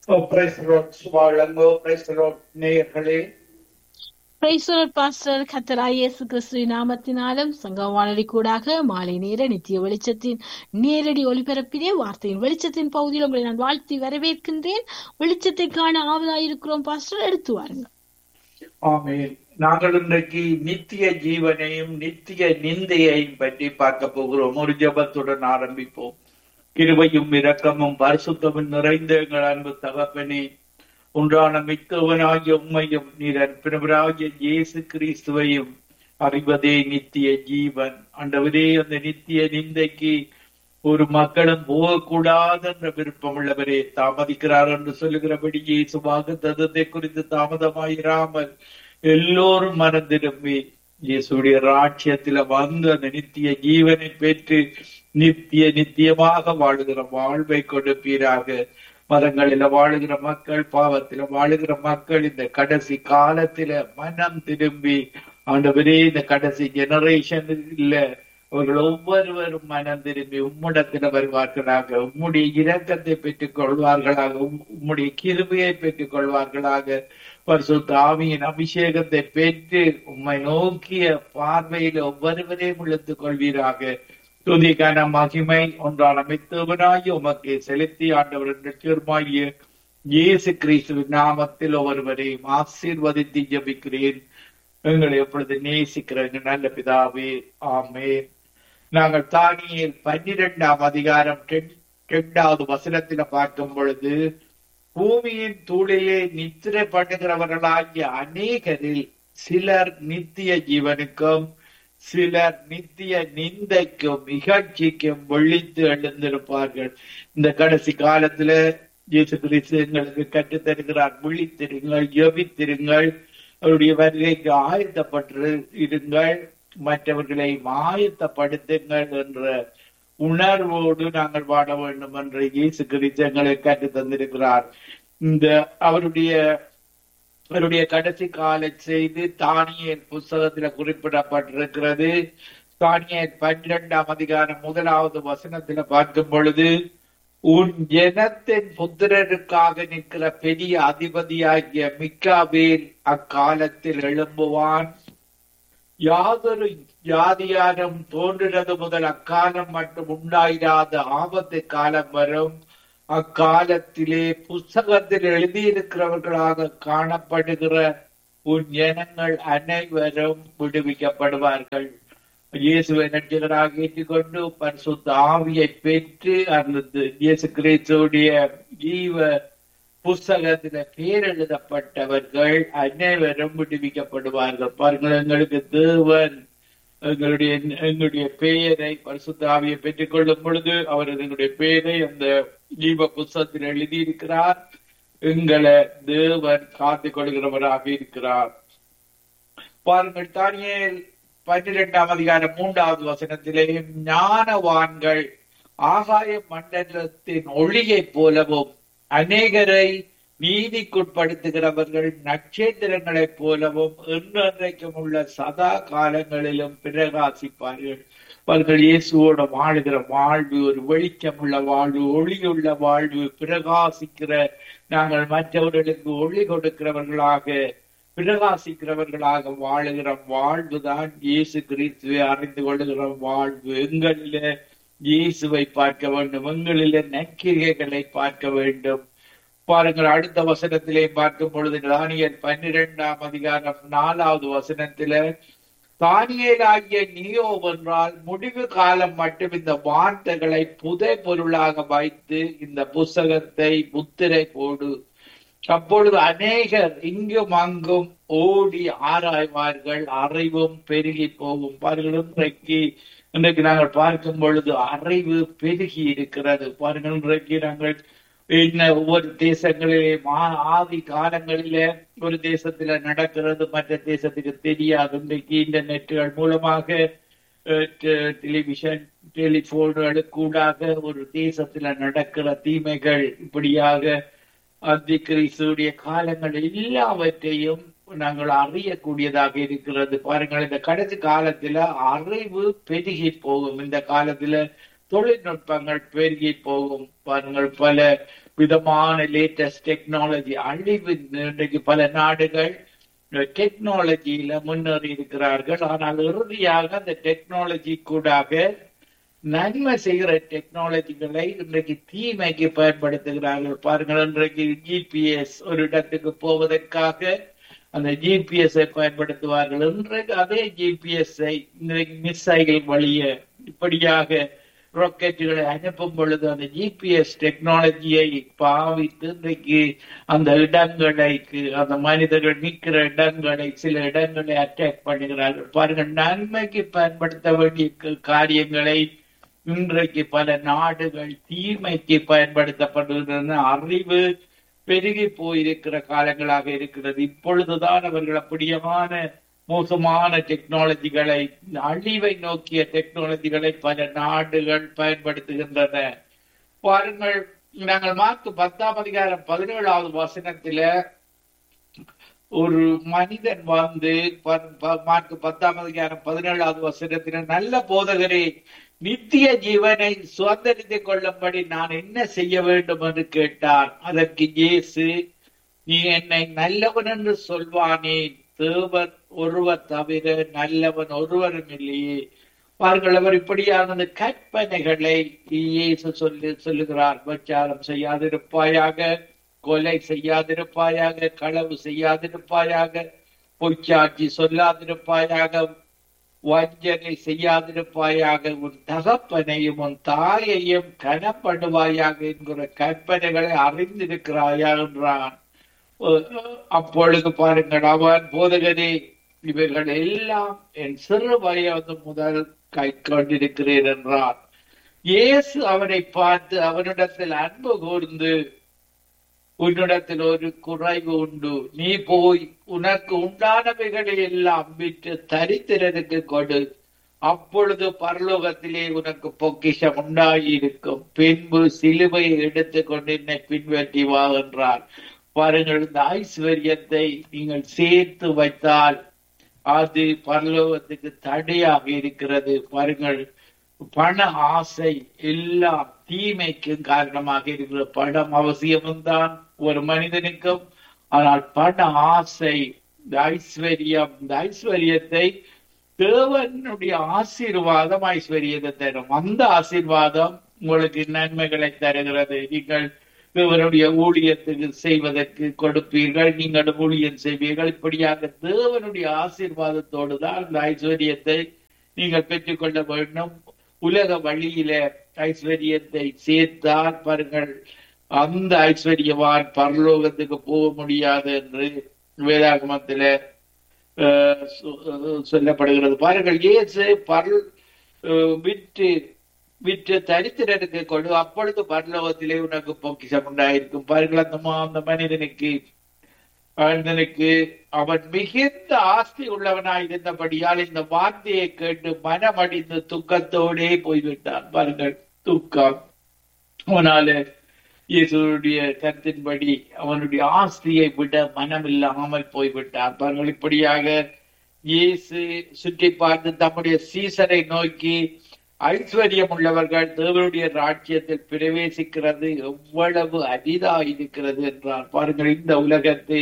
நேயர்களே பாஸ்டர் கத்தராய் இயேசு கிறிஸ்து நாமத்தினாலும் சங்க வானொலி கூடாக மாலை நேர நித்திய வெளிச்சத்தின் நேரடி ஒளிபரப்பிலே வார்த்தையின் வெளிச்சத்தின் பகுதியில் உங்களை நான் வாழ்த்தி வரவேற்கின்றேன் வெளிச்சத்தை காண ஆவதாயிருக்கிறோம் பாஸ்டர் எடுத்து வாருங்கள் ஆமேன் நாங்கள் இன்றைக்கு நித்திய ஜீவனையும் நித்திய நிந்தையையும் பற்றி பார்க்க போகிறோம் ஒரு ஜபத்துடன் ஆரம்பிப்போம் கிருபையும் இரக்கமும் பரிசுத்தமும் நிறைந்த எங்கள் அன்பு தகப்பனே ஒன்றான மிக்கவனாகிய உண்மையும் நீர் அற்பினவராகிய இயேசு கிறிஸ்துவையும் அறிவதே நித்திய ஜீவன் அண்டவரே அந்த நித்திய நிந்தைக்கு ஒரு மக்களும் போகக்கூடாது என்ற விருப்பம் உள்ளவரே தாமதிக்கிறார் என்று சொல்லுகிறபடி இயேசு வாக்குத்தத்தை குறித்து தாமதமாயிராமல் எல்லோரும் மனம் திரும்பி இயேசுடைய ராட்சியத்தில வந்து அந்த நித்திய ஜீவனை பெற்று நித்திய நித்தியமாக வாழுகிற வாழ்வை கொடுப்பீராக மதங்களில வாழுகிற மக்கள் பாவத்தில வாழுகிற மக்கள் இந்த கடைசி காலத்தில மனம் திரும்பி ஆண்டவரே இந்த கடைசி ஜெனரேஷன் இல்ல அவர்கள் ஒவ்வொருவரும் மனம் திரும்பி உம்மிடத்தில் வருவார்களாக உம்முடைய இரக்கத்தை பெற்றுக் கொள்வார்களாக உம்முடைய கிருமையை பெற்றுக் கொள்வார்களாக பரிசுத்த ஆவியின் அபிஷேகத்தை பெற்று உம்மை நோக்கிய பார்வையில் ஒவ்வொருவரையும் இழுத்துக் கொள்வீராக துதிக்கான மகிமை ஒன்றான மித்தவனாய் உமக்கு செலுத்தி ஆண்டவர் நிச்சயமாகிய இயேசு கிறிஸ்துவின் நாமத்தில் ஒவ்வொருவரையும் ஆசீர்வதித்து ஜபிக்கிறேன் எங்களை எப்பொழுது நேசிக்கிற நல்ல பிதாவே ஆமே நாங்கள் தானியில் பன்னிரெண்டாம் அதிகாரம் இரண்டாவது வசனத்தில பார்க்கும் பொழுது பூமியின் தூளிலே நித்திரை பண்ணுகிறவர்களாகிய அநேகரில் சிலர் நித்திய ஜீவனுக்கும் சிலர் நித்திய நிந்தைக்கும் இகழ்ச்சிக்கும் ஒழித்து எழுந்திருப்பார்கள் இந்த கடைசி காலத்துல இயேசு கிறிஸ்து எங்களுக்கு கற்றுத்தருகிறார் விழித்திருங்கள் ஜபித்திருங்கள் அவருடைய வருகைக்கு ஆயத்தப்பட்டு இருங்கள் மற்றவர்களை ஆயத்தப்படுத்துங்கள் என்ற உணர்வோடு நாங்கள் வாழ வேண்டும் என்று இயேசு கிறிஸ்து எங்களுக்கு கற்று தந்திருக்கிறார் இந்த அவருடைய அவருடைய கடைசி கால செய்தி தானியல் புஸ்தகத்துல குறிப்பிடப்பட்டிருக்கிறது தானியல் பன்னிரெண்டாம் அதிகாரம் முதலாவது வசனத்துல பார்க்கும் பொழுது உன் ஜனத்தின் புத்திரருக்காக நிற்கிற பெரிய அதிபதியாகிய மிக்காவேல் அக்காலத்தில் எழும்புவான் யாதொரு ஜாதியாரும் தோன்றினது முதல் அக்காலம் மட்டும் உண்டாயிராத ஆபத்து காலம் வரும் அக்காலத்திலே புஸ்தகத்தில் எழுதியிருக்கிறவர்களாக காணப்படுகிற உன் ஜனங்கள் அனைவரும் விடுவிக்கப்படுவார்கள் இயேசுவை நட்சகராக ஏற்றுக்கொண்டு பரிசுத்த ஆவியை பெற்று அந்த இயேசு கிறிஸ்துடைய ஜீவ புஸ்தகத்துல பேர் எழுதப்பட்டவர்கள் அனைவரும் விடுவிக்கப்படுவார்கள் பாருங்கள் எங்களுக்கு தேவன் எங்களுடைய எங்களுடைய பெயரை பரிசுத்த ஆவியை பெற்றுக் கொள்ளும் பொழுது அவர் எங்களுடைய பெயரை அந்த ஜீவ புஸ்தகத்தில் எழுதியிருக்கிறார் எங்களை தேவன் காத்துக் கொள்கிறவராக இருக்கிறார் பாருங்கள் தானியேல் பன்னிரெண்டாம் அதிகாரம் மூன்றாவது வசனத்திலே ஞானவான்கள் ஆகாய மண்டலத்தின் ஒளியைப் போலவும் அநேகரை நீதிக்குட்படுத்துகிறவர்கள் நட்சத்திரங்களைப் போலவும் என்றென்றைக்கும் உள்ள சதா காலங்களிலும் பிரகாசிப்பார்கள் அவர்கள் இயேசுவோட வாழுகிற வாழ்வு ஒரு வெளிச்சம் உள்ள வாழ்வு ஒளியுள்ள வாழ்வு பிரகாசிக்கிற நாங்கள் மற்றவர்களுக்கு ஒளி கொடுக்கிறவர்களாக பிரகாசிக்கிறவர்களாக வாழுகிற வாழ்வுதான் இயேசு கிறிஸ்துவை அறிந்து கொள்ளுகிற வாழ்வு எங்களில இயேசுவை பார்க்க வேண்டும் எங்களில நற்கிரிகைகளை பார்க்க வேண்டும் பாருங்கள் அடுத்த வசனத்திலே பார்க்கும் பொழுது தானியல் பன்னிரெண்டாம் அதிகாரம் நாலாவது வசனத்தில தானியல் ஆகிய நீயோ என்றால் முடிவு காலம் மட்டும் இந்த வார்த்தைகளை புதை பொருளாக வைத்து இந்த புஸ்தகத்தை முத்திரை போடு அப்பொழுது அநேகர் இங்கும் அங்கும் ஓடி ஆராய்வார்கள் அறிவும் பெருகி போகும் பாருங்கள் இன்றைக்கு இன்றைக்கு நாங்கள் பார்க்கும் பொழுது அறிவு பெருகி இருக்கிறது பாருங்கள் இன்றைக்கு நாங்கள் இன்ன ஒவ்வொரு தேசங்களிலே மா ஆதி காலங்களிலே ஒரு தேசத்துல நடக்கிறது மற்ற தேசத்துக்கு தெரியாது இன்றைக்கு இன்டர்நெட்டுகள் மூலமாக டெலிவிஷன் டெலிபோன்களுக்கூடாக ஒரு தேசத்துல நடக்கிற தீமைகள் இப்படியாக அந்தி கிறிஸ்துடைய காலங்கள் எல்லாவற்றையும் நாங்கள் அறியக்கூடியதாக இருக்கிறது பாருங்கள் இந்த கடைசி காலத்துல அறிவு பெருகி போகும் இந்த காலத்துல தொழில்நுட்பங்கள் பெருகி போகும் பாருங்கள் பல விதமான லேட்டஸ்ட் டெக்னாலஜி அழிவு இன்றைக்கு பல நாடுகள் டெக்னாலஜியில முன்னேறி இருக்கிறார்கள் ஆனால் இறுதியாக அந்த டெக்னாலஜி கூடாக நன்மை செய்கிற டெக்னாலஜிகளை இன்றைக்கு தீமைக்கு பயன்படுத்துகிறார்கள் பாருங்கள் இன்றைக்கு ஜிபிஎஸ் ஒரு இடத்துக்கு போவதற்காக அந்த ஜிபிஎஸ்ஐ பயன்படுத்துவார்கள் இன்றைக்கு அதே ஜிபிஎஸ்ஐ இன்றைக்கு மிசைல் வழிய இப்படியாக ராக்கெட்டுகளை அனுப்பும் பொழுது அந்த ஜிபிஎஸ் டெக்னாலஜியை பாவித்து இன்றைக்கு அந்த இடங்களுக்கு அந்த மனிதர்கள் நிற்கிற இடங்களை சில இடங்களை அட்டாக் பண்ணுகிறார்கள் பாருங்கள் நன்மைக்கு பயன்படுத்த வேண்டிய காரியங்களை இன்றைக்கு பல நாடுகள் தீமைக்கு பயன்படுத்தப்படுகின்றன அறிவு பெருகி போயிருக்கிற காலங்களாக இருக்கிறது இப்பொழுதுதான் அவர்கள் அப்படியமான மோசமான டெக்னாலஜிகளை அழிவை நோக்கிய டெக்னாலஜிகளை பல நாடுகள் பயன்படுத்துகின்றன பாருங்கள் நாங்கள் மார்க் பத்தாம் அதிகாரம் பதினேழாவது வசனத்தில ஒரு மனிதன் வந்து மார்க் பத்தாம் அதிகாரம் பதினேழாவது வசனத்தில நல்ல போதகரே நித்திய ஜீவனை சுதந்திரித்துக் கொள்ளும்படி நான் என்ன செய்ய வேண்டும் என்று கேட்டார் அதற்கு இயேசு நீ என்னை நல்லவன் என்று சொல்வானேன் தேவன் ஒருவர் தவிர நல்லவன் ஒருவரும் இல்லையே பாருங்கள் அவர் இப்படியான கற்பனைகளை இயேசு சொல்லி சொல்லுகிறார் பிரச்சாரம் செய்யாதிருப்பாயாக கொலை செய்யாதிருப்பாயாக களவு செய்யாதிருப்பாயாக பொய்ச்சாட்சி சொல்லாதிருப்பாயாக வஞ்சனை செய்யாதிருப்பாயாக உன் தகப்பனையும் உன் தாயையும் கனப்படுவாயாக என்கிற கற்பனைகளை அறிந்திருக்கிறாயா என்றான் அப்பொழுது பாருங்கள் அவன் போதகரே இவைகள் எல்லாம் என் சிறு வயது முதல் கை கொண்டிருக்கிறேன் என்றான் இயேசு அவனை பார்த்து அவனிடத்தில் அன்பு கூர்ந்து உன்னிடத்தில் ஒரு குறைவு உண்டு நீ போய் உனக்கு உண்டானவைகளை எல்லாம் விற்று தரித்திரனுக்கு கொடு அப்பொழுது பரலோகத்திலே உனக்கு பொக்கிஷம் உண்டாயிருக்கும் பின்பு சிலுவையை எடுத்துக்கொண்டு என்னை பின்பற்றி வா என்றார் பாருங்கள் இந்த ஐஸ்வர்யத்தை நீங்கள் சேர்த்து வைத்தால் அது பரலோகத்துக்கு தடையாக இருக்கிறது பாருங்கள் பண ஆசை எல்லா தீமைக்கும் காரணமாக இருக்கிற பணம் அவசியமும் தான் ஒரு மனிதனுக்கும் ஆனால் பண ஆசை இந்த ஐஸ்வர்யம் இந்த ஐஸ்வர்யத்தை தேவனுடைய ஆசீர்வாதம் ஐஸ்வர்யத்தை தரும் அந்த ஆசீர்வாதம் உங்களுக்கு நன்மைகளை தருகிறது நீங்கள் தேவனுடைய ஊழியத்துக்கு செய்வதற்கு கொடுப்பீர்கள் நீங்கள் ஊழியம் செய்வீர்கள் இப்படியாக தேவனுடைய ஆசீர்வாதத்தோடு தான் அந்த ஐஸ்வர்யத்தை நீங்கள் பெற்றுக்கொள்ள வேண்டும் உலக வழியில ஐஸ்வர்யத்தை சேர்த்தால் பாருங்கள் அந்த ஐஸ்வர்யவான் பரலோகத்துக்கு போக முடியாது என்று வேதாகமத்தில அஹ், சொ- சொல்லப்படுகிறது பாருங்கள் இயேசு பரல் அஹ், விற்று விற்று தரித்திரருக்கு கொடு அப்பொழுது பரலோகத்திலே உனக்கு பொக்கிஷம் உண்டாயிருக்கும் பாருங்கள் அந்த மா- அந்த மனிதனுக்கு மனிதனுக்கு அவன் மிகுந்த ஆஸ்தி உள்ளவனாய் இருந்தபடியால் இந்த வார்த்தையை கேட்டு மனமடிந்து துக்கத்தோடே போய்விட்டான் பாருங்கள் துக்கம் அவனால இயேசுடைய கருத்தின்படி அவனுடைய ஆஸ்தியை விட மனம் இல்லாமல் போய்விட்டான் பாருங்கள் இப்படியாக இயேசு சுற்றி பார்த்து தம்முடைய சீசரை நோக்கி ஐஸ்வர்யம் உள்ளவர்கள் தேவனுடைய ராஜ்யத்தில் பிரவேசிக்கிறது எவ்வளவு அரிதா இருக்கிறது என்றார் பாருங்கள் இந்த உலகத்தை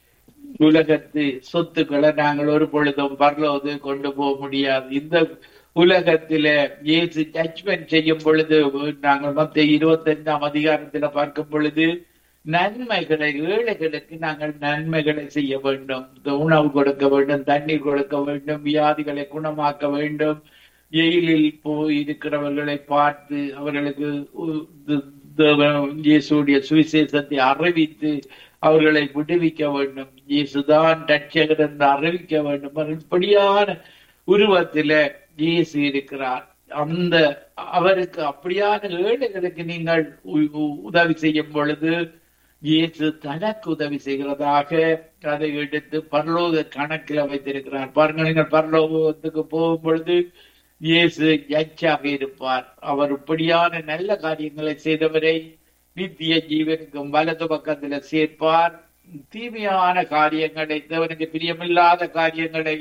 உலகத்து சொத்துக்களை நாங்கள் ஒரு பொழுதும் பரலோது கொண்டு போக முடியாது இந்த உலகத்தில இயேசு ஜட்ஜ்மெண்ட் செய்யும் பொழுது நாங்கள் மத்திய இருபத்தைந்தாம் அதிகாரத்துல பார்க்கும் பொழுது நன்மைகளை ஏழைகளுக்கு நாங்கள் நன்மைகளை செய்ய வேண்டும் இந்த உணவு கொடுக்க வேண்டும் தண்ணீர் கொடுக்க வேண்டும் வியாதிகளை குணமாக்க வேண்டும் ஜெயிலில் போய் இருக்கிறவர்களை பார்த்து அவர்களுக்கு உ- த- தேவ- இயேசுடைய சுவிசேஷத்தை அறிவித்து அவர்களை விடுவிக்க வேண்டும் இயேசுதான் ரட்சகர் என்று அறிவிக்க வேண்டும் இப்படியான உருவத்தில இயேசு இருக்கிறார் அந்த அவருக்கு அப்படியான ஏழைகளுக்கு நீங்கள் உ- உ- உதவி செய்யும் பொழுது இயேசு தனக்கு உதவி செய்கிறதாக அதை எடுத்து பரலோக கணக்கில் வைத்திருக்கிறார் பாருங்கள் நீங்கள் பரலோகத்துக்கு போகும் பொழுது இயேசு ஜட்ஜாக இருப்பார் அவர் இப்படியான நல்ல காரியங்களை செய்தவரை நித்திய ஜீவனுக்கும் வலது பக்கத்துல சேர்ப்பார் தீமையான காரியங்களை தேவனுக்கு பிரியமில்லாத காரியங்களை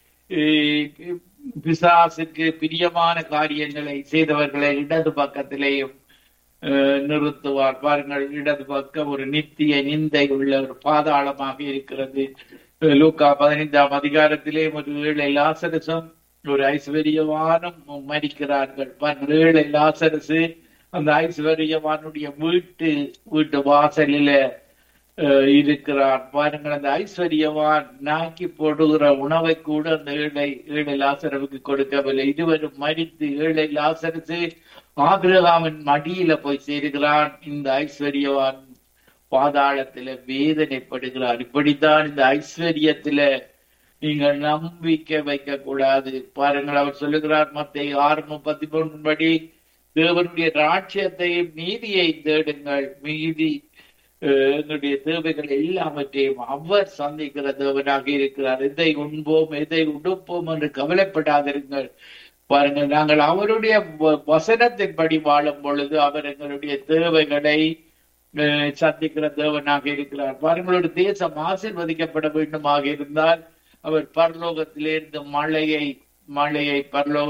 eh, பிசாசுக்கு பிரியமான காரியங்களை செய்தவர்களை இடது பக்கத்திலேயும் அஹ், நிறுத்துவார் பாருங்கள் இடது பக்கம் ஒரு நித்திய நிந்தை உள்ள ஒரு பாதாளமாக இருக்கிறது அஹ், லூக்கா பதினைந்தாம் அதிகாரத்திலே ஒரு ஏழை லாசரசம் ஒரு ஐஸ்வர்யவானும் மரிக்கிறார்கள் பாருங்கள் ஏழை லாசரசு அந்த ஐஸ்வர்யவானுடைய வீட்டு வீட்டு வாசலில அஹ், இருக்கிறார் பாருங்கள் அந்த ஐஸ்வர்யவான் நாக்கி போடுகிற உணவை கூட அந்த ஏழை ஏழை லாசரவுக்கு கொடுக்கவில்லை இருவரும் மறித்து ஏழை லாசரசு ஆபிரகாமின் மடியில போய் சேருகிறான் இந்த ஐஸ்வர்யவான் பாதாளத்தில வேதனைப்படுகிறார் இப்படித்தான் இந்த ஐஸ்வர்யத்தில நீங்கள் நம்பிக்கை வைக்க கூடாது பாருங்கள் அவர் சொல்லுகிறார் மத்திய ஆறு முப்பத்தி மூணு படி தேவனுடைய ராட்சியத்தையும் நீதியை தேடுங்கள் மீதி அஹ், எங்களுடைய தேவைகள் எல்லாவற்றையும் அவர் சந்திக்கிற தேவனாக இருக்கிறார் எதை உண்போம் எதை உடுப்போம் என்று கவலைப்படாதிருங்கள் பாருங்கள் நாங்கள் அவருடைய வ- வசனத்தின்படி வாழும் பொழுது அவர் எங்களுடைய தேவைகளை அஹ், சந்திக்கிற தேவனாக இருக்கிறார் பாருங்கள் ஒரு தேசம் ஆசீர்வதிக்கப்பட வேண்டுமாக இருந்தால் அவர் பரலோகத்திலிருந்து மழையை மழையை பரலோக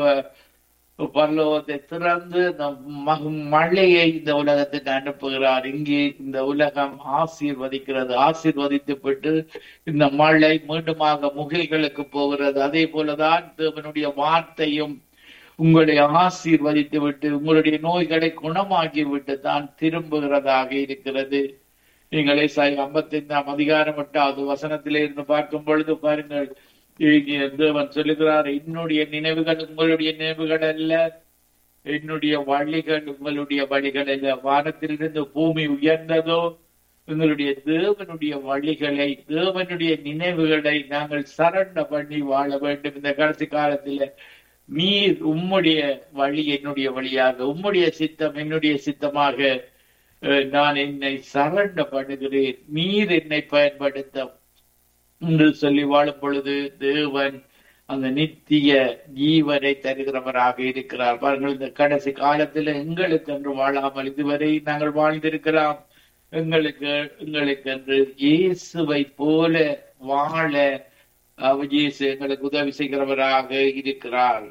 பரலோகத்தை திறந்து இந்த ம- மழையை இந்த உலகத்துக்கு அனுப்புகிறார் இங்கே இந்த உலகம் ஆசீர்வதிக்கிறது ஆசீர்வதித்து விட்டு இந்த மழை மீண்டுமாக முகில்களுக்கு போகிறது அதே போலதான் தேவனுடைய வார்த்தையும் உங்களை ஆசீர்வதித்து விட்டு உங்களுடைய நோய்களை குணமாக்கி விட்டு தான் திரும்புகிறதாக இருக்கிறது நீங்கள் ஏசாய் ஐம்பத்தி ஐந்தாம் அதிகாரம் எட்டாவது வசனத்திலே இருந்து பார்க்கும் பொழுது பாருங்கள் இங்கே தேவன் சொல்லுகிறார் என்னுடைய நினைவுகள் உங்களுடைய நினைவுகள் அல்ல என்னுடைய வழிகள் உங்களுடைய வழிகள் அல்ல வானத்திலிருந்து பூமி உயர்ந்ததோ எங்களுடைய தேவனுடைய வழிகளை தேவனுடைய நினைவுகளை நாங்கள் சரண்ட பண்ணி வாழ வேண்டும் இந்த கடைசி காலத்துல நீர் உம்முடைய வழி என்னுடைய வழியாக உம்முடைய சித்தம் என்னுடைய சித்தமாக அஹ், நான் என்னை சரண்ட பண்ணுகிறேன் நீர் என்னை பயன்படுத்த என்று சொல்லி வாழும் பொழுது தேவன் அந்த நித்திய ஜீவனை தருகிறவராக இருக்கிறார் பாருங்கள் இந்த கடைசி காலத்துல எங்களுக்கு என்று வாழாமல் இதுவரை நாங்கள் வாழ்ந்திருக்கலாம் எங்களுக்கு எங்களுக்கு என்று இயேசுவை போல வாழ அவர் இயேசு எங்களுக்கு உதவி செய்கிறவராக இருக்கிறார்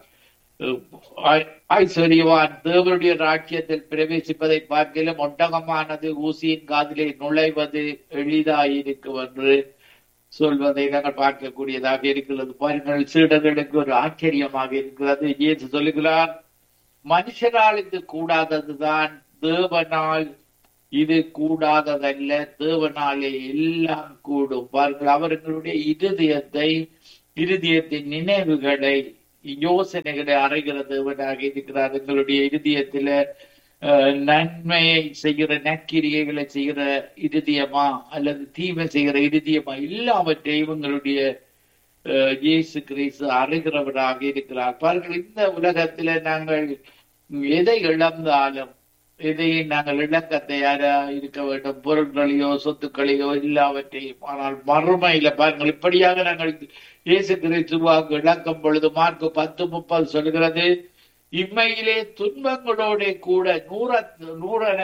ஐ- ஐஸ்வர்யவான் தேவனுடைய ராஜ்யத்தில் பிரவேசிப்பதை பார்க்கிலும் ஒட்டகமானது ஊசியின் காதிலே நுழைவது எளிதாயிருக்கும் என்று சொல்வதை நாங்கள் பார்க்கக்கூடியதாக இருக்கிறது பாருங்கள் சீடர்களுக்கு ஒரு ஆச்சரியமாக இருக்கிறது இயேசு சொல்லுகிறார் மனுஷரால் இது கூடாததுதான் தேவனால் இது கூடாததல்ல தேவனாலே எல்லாம் கூடும் பாருங்கள் அவர்களுடைய இருதயத்தை இருதயத்தின் நினைவுகளை யோசனைகளை அறைகிற தேவனாக இருக்கிறார் எங்களுடைய இருதயத்தில அஹ், நன்மையை செய்கிற நற்கிரியைகளை செய்கிற இருதயமா அல்லது தீமை செய்கிற இருதயமா எல்லாவற்றையும் எங்களுடைய அஹ், இயேசு கிறிஸ்து அறிகிறவராக இருக்கிறார் பாருங்கள் இந்த உலகத்தில நாங்கள் எதை இழந்தாலும் எதை நாங்கள் இழக்க தயாரா இருக்க வேண்டும் பொருட்களையோ சொத்துக்களையோ எல்லாவற்றையும் ஆனால் மறுமையில பாருங்கள் இப்படியாக நாங்கள் இயேசு கிறிஸ்துவாக இழக்கும் பொழுது மார்க் பத்து முப்பது சொல்கிறது இம்மையிலே துன்பங்களோட கூட நூற நூறன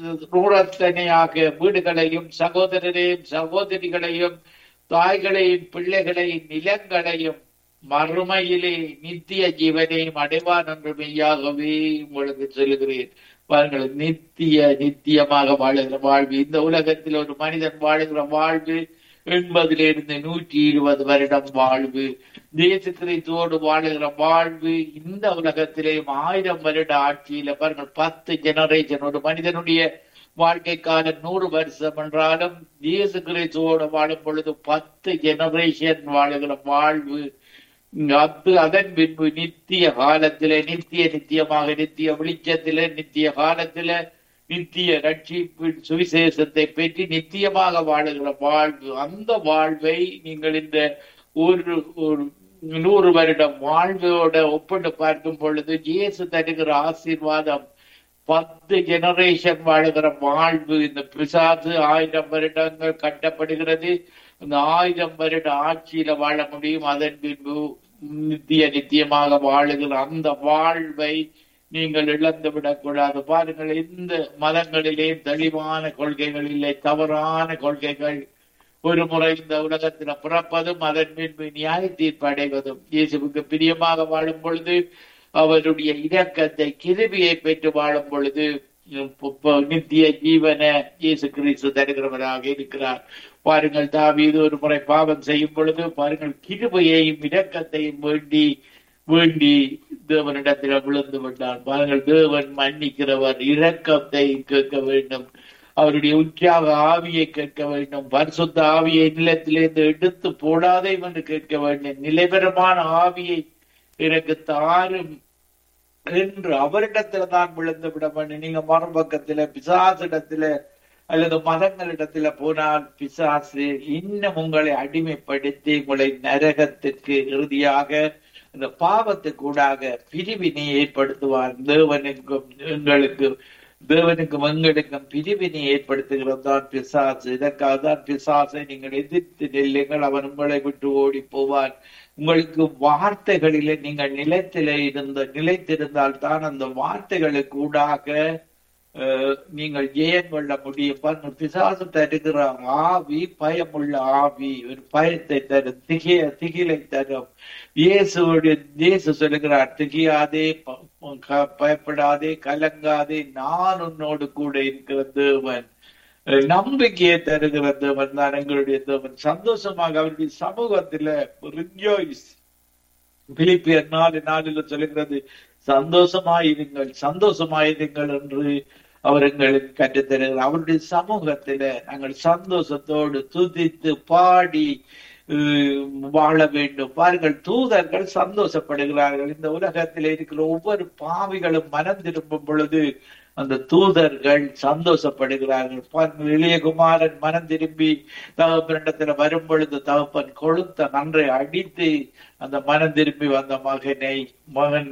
நூறத்தனையாக வீடுகளையும் சகோதரரையும் சகோதரிகளையும் தாய்களையும் பிள்ளைகளையும் நிலங்களையும் மறுமையிலே நித்திய ஜீவனையும் அடைவான் என்று மெய்யாகவே உங்களுக்கு சொல்லுகிறேன் பாருங்கள் நித்திய நித்தியமாக வாழுகிற வாழ்வு இந்த உலகத்தில் ஒரு மனிதன் வாழுகிற வாழ்வு எண்பதிலிருந்து நூற்றி இருபது வருடம் வாழ்வு தேச கிறிஸ்துவோடு வாழுகிற வாழ்வு இந்த உலகத்திலேயும் ஆயிரம் வருட ஆட்சியில பாருங்கள் பத்து ஜெனரேஷன் ஒரு மனிதனுடைய வாழ்க்கை காலம் நூறு வருஷம் என்றாலும் இயேசு கிறிஸ்துவோடு வாழும் பொழுது பத்து ஜெனரேஷன் வாழுகிற வாழ்வு அது அதன் பின்பு நித்திய காலத்திலே நித்திய நித்தியமாக நித்திய வெளிச்சத்திலே நித்திய காலத்திலே நித்திய ரட்சிப்பின் சுவிசேஷத்தை பெற்று நித்தியமாக வாழுகிற வாழ்வு அந்த வாழ்வை நீங்கள் இந்த ஒரு ஒரு நூறு வருடம் வாழ்வோட ஒப்பிட்டு பார்க்கும் பொழுது இயேசு தருகிற ஆசீர்வாதம் பத்து ஜெனரேஷன் வாழுகிற வாழ்வு இந்த பிசாசு ஆயிரம் வருடங்கள் கட்டப்படுகிறது அந்த ஆயிரம் வருட ஆட்சியில வாழ முடியும் அதன் பின்பு நித்திய நித்தியமாக வாழுகிற அந்த வாழ்வை நீங்கள் இழந்து விடக்கூடாது பாருங்கள் இந்த மதங்களிலே தெளிவான கொள்கைகள் இல்லை தவறான கொள்கைகள் ஒரு முறை இந்த உலகத்துல பிறப்பதும் அதன் பின்பு நியாய தீர்ப்பு அடைவதும் இயேசுவுக்கு பிரியமாக வாழும் பொழுது அவருடைய இரக்கத்தை கிருபியை பெற்று வாழும் பொழுது நித்திய ஜீவன இயேசு கிறிஸ்து தருகிறவராக இருக்கிறார் பாருங்கள் தாவீது ஒரு முறை பாவம் செய்யும் பொழுது பாருங்கள் கிருபையையும் இரக்கத்தையும் வேண்டி வேண்டி தேவனிடத்தில் விழுந்து விட்டார் பாருங்கள் தேவன் மன்னிக்கிறவர் இரக்கத்தை கேட்க வேண்டும் அவருடைய உற்சாக ஆவியை கேட்க வேண்டும் பரிசுத்த ஆவியை நிலத்திலிருந்து எடுத்து போடாதே என்று கேட்க வேண்டும் நிலைபெறமான ஆவியை எனக்கு தாரும் என்று அவரிடத்துல தான் விழுந்து விட வேண்டும் நீங்க மறுபக்கத்துல பிசாசிடத்துல அல்லது மதங்களிடத்துல போனால் பிசாசு இன்னும் உங்களை அடிமைப்படுத்தி உங்களை நரகத்துக்கு இறுதியாக இந்த பாவத்துக்கூடாக பிரிவினை ஏற்படுத்துவார் தேவனுக்கும் எங்களுக்கு தேவனுக்கும் எங்களுக்கும் பிரிவினை ஏற்படுத்துகிறது தான் பிசாசு இதற்காக தான் பிசாசை நீங்கள் எதிர்த்து நெல்லுங்கள் அவன் உங்களை விட்டு ஓடி போவான் உங்களுக்கு வார்த்தைகளிலே நீங்கள் நிலைத்தில இருந்த நிலைத்திருந்தால் தான் அந்த வார்த்தைகளுக்கு ஊடாக நீங்கள் ஜெயம் கொள்ள முடியும் பிசாசு தருகிற ஆவி பயமுள்ள ஆவி ஒரு பயத்தை தரும் திகிய திகிலை தரும் இயேசுடைய இயேசு சொல்லுகிறார் திகியாதே பயப்படாதே கலங்காதே நான் உன்னோடு கூட இருக்கிற தேவன் நம்பிக்கையை தருகிற தேவன் தான் எங்களுடைய தேவன் சந்தோஷமாக அவருடைய சமூகத்துல ரிஜோய்ஸ் பிலிப்பியர் நாலு நாளில் சொல்லுகிறது சந்தோஷமாயிருங்கள் சந்தோஷமாயிருங்கள் என்று அவர் எங்களுக்கு கற்றுத்தருகிறார் அவருடைய சமூகத்தில நாங்கள் சந்தோஷத்தோடு துதித்து பாடி வாழ வேண்டும் பாருங்கள் தூதர்கள் சந்தோஷப்படுகிறார்கள் இந்த உலகத்தில் இருக்கிற ஒவ்வொரு பாவிகளும் மனம் திரும்பும் பொழுது அந்த தூதர்கள் சந்தோஷப்படுகிறார்கள் பாருங்கள் இளையகுமாரன் மனம் திரும்பி தகப்பனிடத்துல வரும் பொழுது தகப்பன் கொளுத்த நன்றை அடித்து அந்த மனம் திரும்பி வந்த மகனை மகன்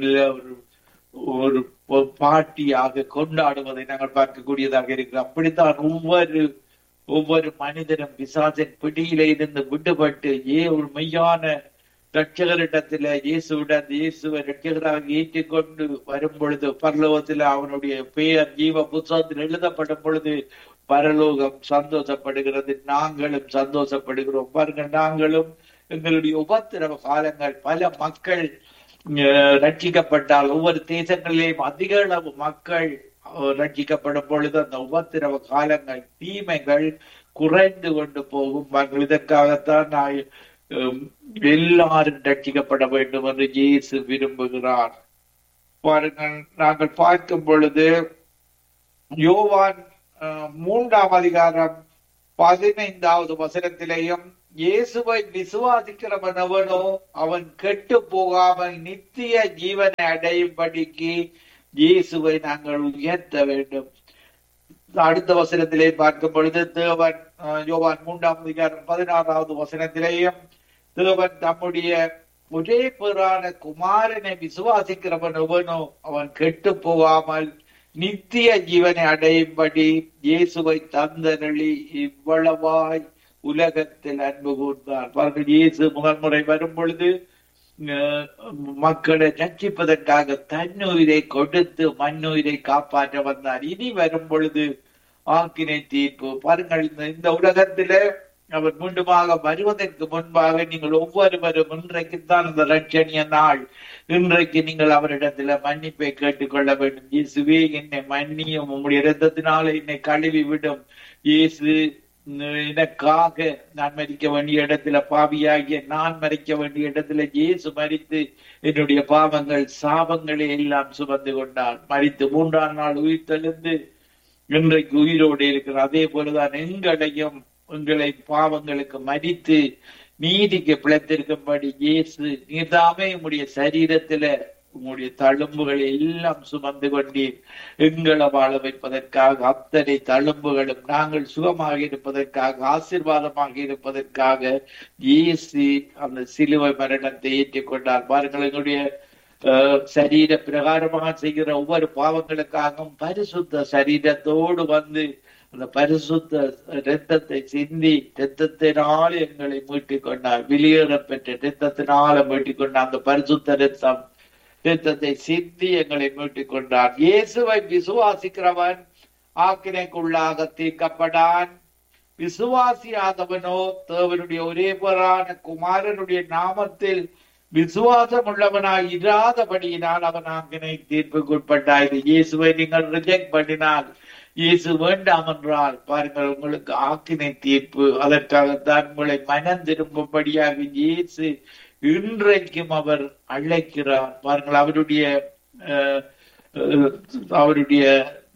ஒரு பாட்டியாக கொண்டாடுவதை நாங்கள் பார்க்கக்கூடியதாக இருக்கிறோம் அப்படித்தான் ஒவ்வொரு ஒவ்வொரு மனிதனும் பிசாசின் பிடியில இருந்து விடுபட்டு ஏ ஒரு மெய்யான ரட்சகரிடத்துல இயேசுவிடம் இயேசுவை ரட்சகராக ஏற்றுக்கொண்டு வரும் பொழுது பரலோகத்துல அவனுடைய பெயர் ஜீவ புத்தகத்தில் எழுதப்படும் பொழுது பரலோகம் சந்தோஷப்படுகிறது நாங்களும் சந்தோஷப்படுகிறோம் பாருங்க நாங்களும் எங்களுடைய உபத்திரவ காலங்கள் பல மக்கள் அஹ், ரட்சிக்கப்பட்டால் ஒவ்வொரு தேசங்களிலேயும் அதிக அளவு மக்கள் அஹ், ரட்சிக்கப்படும் பொழுது அந்த உபத்திரவ காலங்கள் தீமைகள் குறைந்து கொண்டு போகும் பாருங்கள் இதற்காகத்தான் நான் அஹ், எல்லாரும் ரட்சிக்கப்பட வேண்டும் என்று இயேசு விரும்புகிறார் பாருங்கள் நாங்கள் பார்க்கும் பொழுது யோவான் அஹ், மூன்றாம் அதிகாரம் பதினைந்தாவது வசனத்திலேயும் இயேசுவை விசுவாசிக்கிறவன் எவனோ அவன் கெட்டு போகாமல் நித்திய ஜீவனை அடையும்படிக்கு இயேசுவை நாங்கள் உயர்த்த வேண்டும் அடுத்த வசனத்திலே பார்க்கும் பொழுது தேவன் அஹ், யோவான் மூன்றாம் அதிகாரம் பதினாறாவது வசனத்திலேயும் தேவன் தம்முடைய ஒரே பேரான குமாரனை விசுவாசிக்கிறவன் எவனோ அவன் கெட்டு போகாமல் நித்திய ஜீவனை அடையும்படி இயேசுவை தந்தனளி இவ்வளவாய் உலகத்தில் அன்பு கூர்ந்தார் பாருங்கள் இயேசு முதல் முறை வரும் பொழுது அஹ், மக்களை ரட்சிப்பதற்காக தன்னுயிரை கொடுத்து மண்ணுயிரை காப்பாற்ற வந்தார் இனி வரும் பொழுது ஆக்கினை தீர்ப்பு பாருங்கள் இந்த- இந்த உலகத்தில அவர் மீண்டுமாக வருவதற்கு முன்பாக நீங்கள் ஒவ்வொருவரும் இன்றைக்குத்தான் இந்த ரட்சணிய நாள் இன்றைக்கு நீங்கள் அவரிடத்துல மன்னிப்பை கேட்டுக்கொள்ள வேண்டும் இயேசுவே என்னை மன்னியும் உம்முடைய இரத்தத்தினால என்னை கழுவி விடும் இயேசு உம், எனக்காக நான் மறிக்க வேண்டிய இடத்துல பாவியாகிய நான் மறிக்க வேண்டிய இடத்துல இயேசு மறித்து என்னுடைய பாவங்கள் சாபங்களை எல்லாம் சுமந்து கொண்டார் மறித்து மூன்றாம் நாள் உயிர் தெளிந்து இன்றைக்கு உயிரோடு இருக்கிறார் அதே போலதான் எங்களையும் உங்களை பாவங்களுக்கு மறித்து நீதிக்கு பிழைத்திருக்கும்படி இயேசு நீதாமே உம்முடைய சரீரத்துல உம்முடைய தழும்புகளை எல்லாம் சுமந்து கொண்டீர் எங்களை வாழ வைப்பதற்காக அத்தனை தழும்புகளும் நாங்கள் சுகமாக இருப்பதற்காக ஆசீர்வாதமாக இருப்பதற்காக இயேசு அந்த சிலுவை மரணத்தை ஏற்றுக்கொண்டார் பாருங்கள் எங்களுடைய அஹ், சரீர பிரகாரமாக செய்கிற ஒவ்வொரு பாவங்களுக்காகவும் பரிசுத்த சரீரத்தோடு வந்து அந்த பரிசுத்த இரத்தத்தை சிந்தி இரத்தத்தினால எங்களை மீட்டுக் கொண்டார் வெளியேற பெற்ற இரத்தத்தினால மீட்டுக் கொண்டார் அந்த பரிசுத்த இரத்தம் இரத்தத்தை சிந்தி எங்களை மீட்டுக் கொண்டார் இயேசுவை விசுவாசிக்கிறவன் ஆக்கினைக்குள்ளாக தீர்க்கப்படான் விசுவாசியாதவனோ தேவனுடைய ஒரே பேரான குமாரனுடைய நாமத்தில் விசுவாசம் உள்ளவனாய் இராதபடியினால் அவன் ஆக்கினை தீர்ப்புக்குட்பட்டாய் இது இயேசுவை நீங்கள் ரிஜெக்ட் பண்ணினால் இயேசு வேண்டாம் என்றால் பாருங்கள் உங்களுக்கு ஆக்கினை தீர்ப்பு அதற்காகத்தான் உங்களை மனம் திரும்பும்படியாக இயேசு இன்றைக்கும் அவர் அழைக்கிறார் பாருங்கள் அவருடைய அஹ், அஹ், அவருடைய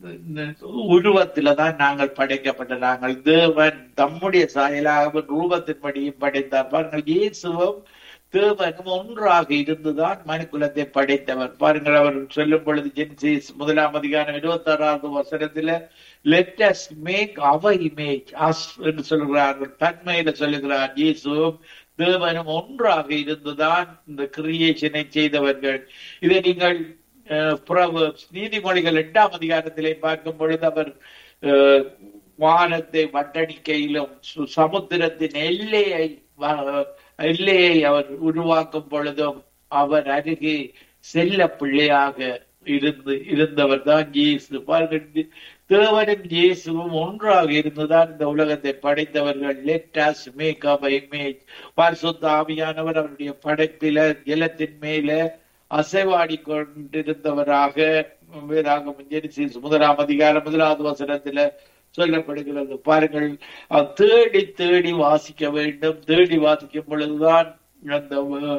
உருவத்தில தான் நாங்கள் படைக்கப்பட்ட நாங்கள் தேவன் தம்முடைய சாயலாக அவர் ரூபத்தின்படியும் படைத்தார் பாருங்கள் இயேசுவும் தேவனும் ஒன்றாக இருந்துதான் மனுக்குலத்தை படைத்தவர் பாருங்கள் அவர் சொல்லும் பொழுது ஜென்சிஸ் முதலாம் அதிகாரம் இருபத்தி ஆறாவது வசனத்துல let us make our image as என்று சொல்கிறார்கள் தன்மையில சொல்லுகிறார் இயேசுவும் தேவனும் ஒன்றாக இருந்துதான் இந்த கிரியேஷனை செய்தவர்கள் இதை நீங்கள் அஹ், Proverbs, நீதிமொழிகள் எட்டாம் அதிகாரத்திலே பார்க்கும் பொழுது அவர் அஹ், வானத்தை வட்டணிக்கையிலும் சு- சமுத்திரத்தின் எல்லையை வ- எல்லையை அவர் உருவாக்கும் பொழுதும் அவர் அருகே செல்ல பிள்ளையாக இருந்து இருந்தவர் தான் இயேசு பாருங்கள் தேவனும் இயேசுவும் ஒன்றாக இருந்துதான் இந்த உலகத்தை படைத்தவர்கள் let us make up image பரிசுத்த ஆவியானவர் அவருடைய படைப்பில ஜலத்தின் மேல அசைவாடி கொண்டிருந்தவராக வேறாக ஜெனிசிஸ் முதலாம் அதிகாரம் முதலாவது வசனத்துல சொல்லப்படுகிறது பாருங்கள் அது தேடி தேடி வாசிக்க வேண்டும் தேடி வாசிக்கும் பொழுதுதான் அந்த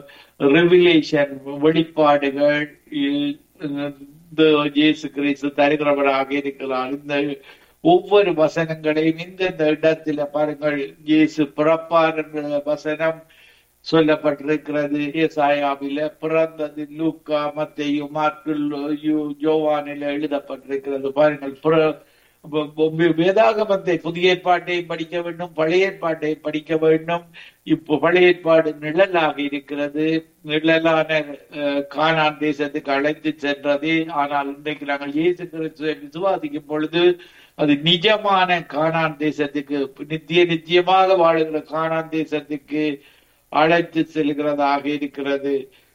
ரெவிலேஷன் வெளிப்பாடுகள் இ- இந்த இயேசு கிறிஸ்து தருகிறவராக இருக்கிறார் இந்த ஒவ்வொரு வசனங்களையும் இந்த இந்த இடத்துல பாருங்கள் இயேசு பிறப்பார் என்ற வசனம் சொல்லப்பட்டிருக்கிறது ஏசாயாவில பிறந்தது லூக்கா மத்தையு மார்க்கு யோ- யோவானில எழுதப்பட்டிருக்கிறது பாருங்கள் பிற- வ- வ- வேதாகமத்தை புதிய ஏற்பாட்டை படிக்க வேண்டும் பழைய ஏற்பாட்டை படிக்க வேண்டும் இப்போ பழைய ஏற்பாடு நிழலாக இருக்கிறது நிழலான அஹ், கானான் தேசத்துக்கு அழைத்து சென்றது ஆனால் இன்றைக்கு நாங்கள் இயேசு கிறிஸ்துவை விசுவாசிக்கும் பொழுது அது நிஜமான கானான் தேசத்துக்கு நித்திய நித்தியமாக வாழுகிற கானான் தேசத்துக்கு அழைத்து செல்கிறதாக இருக்கிறது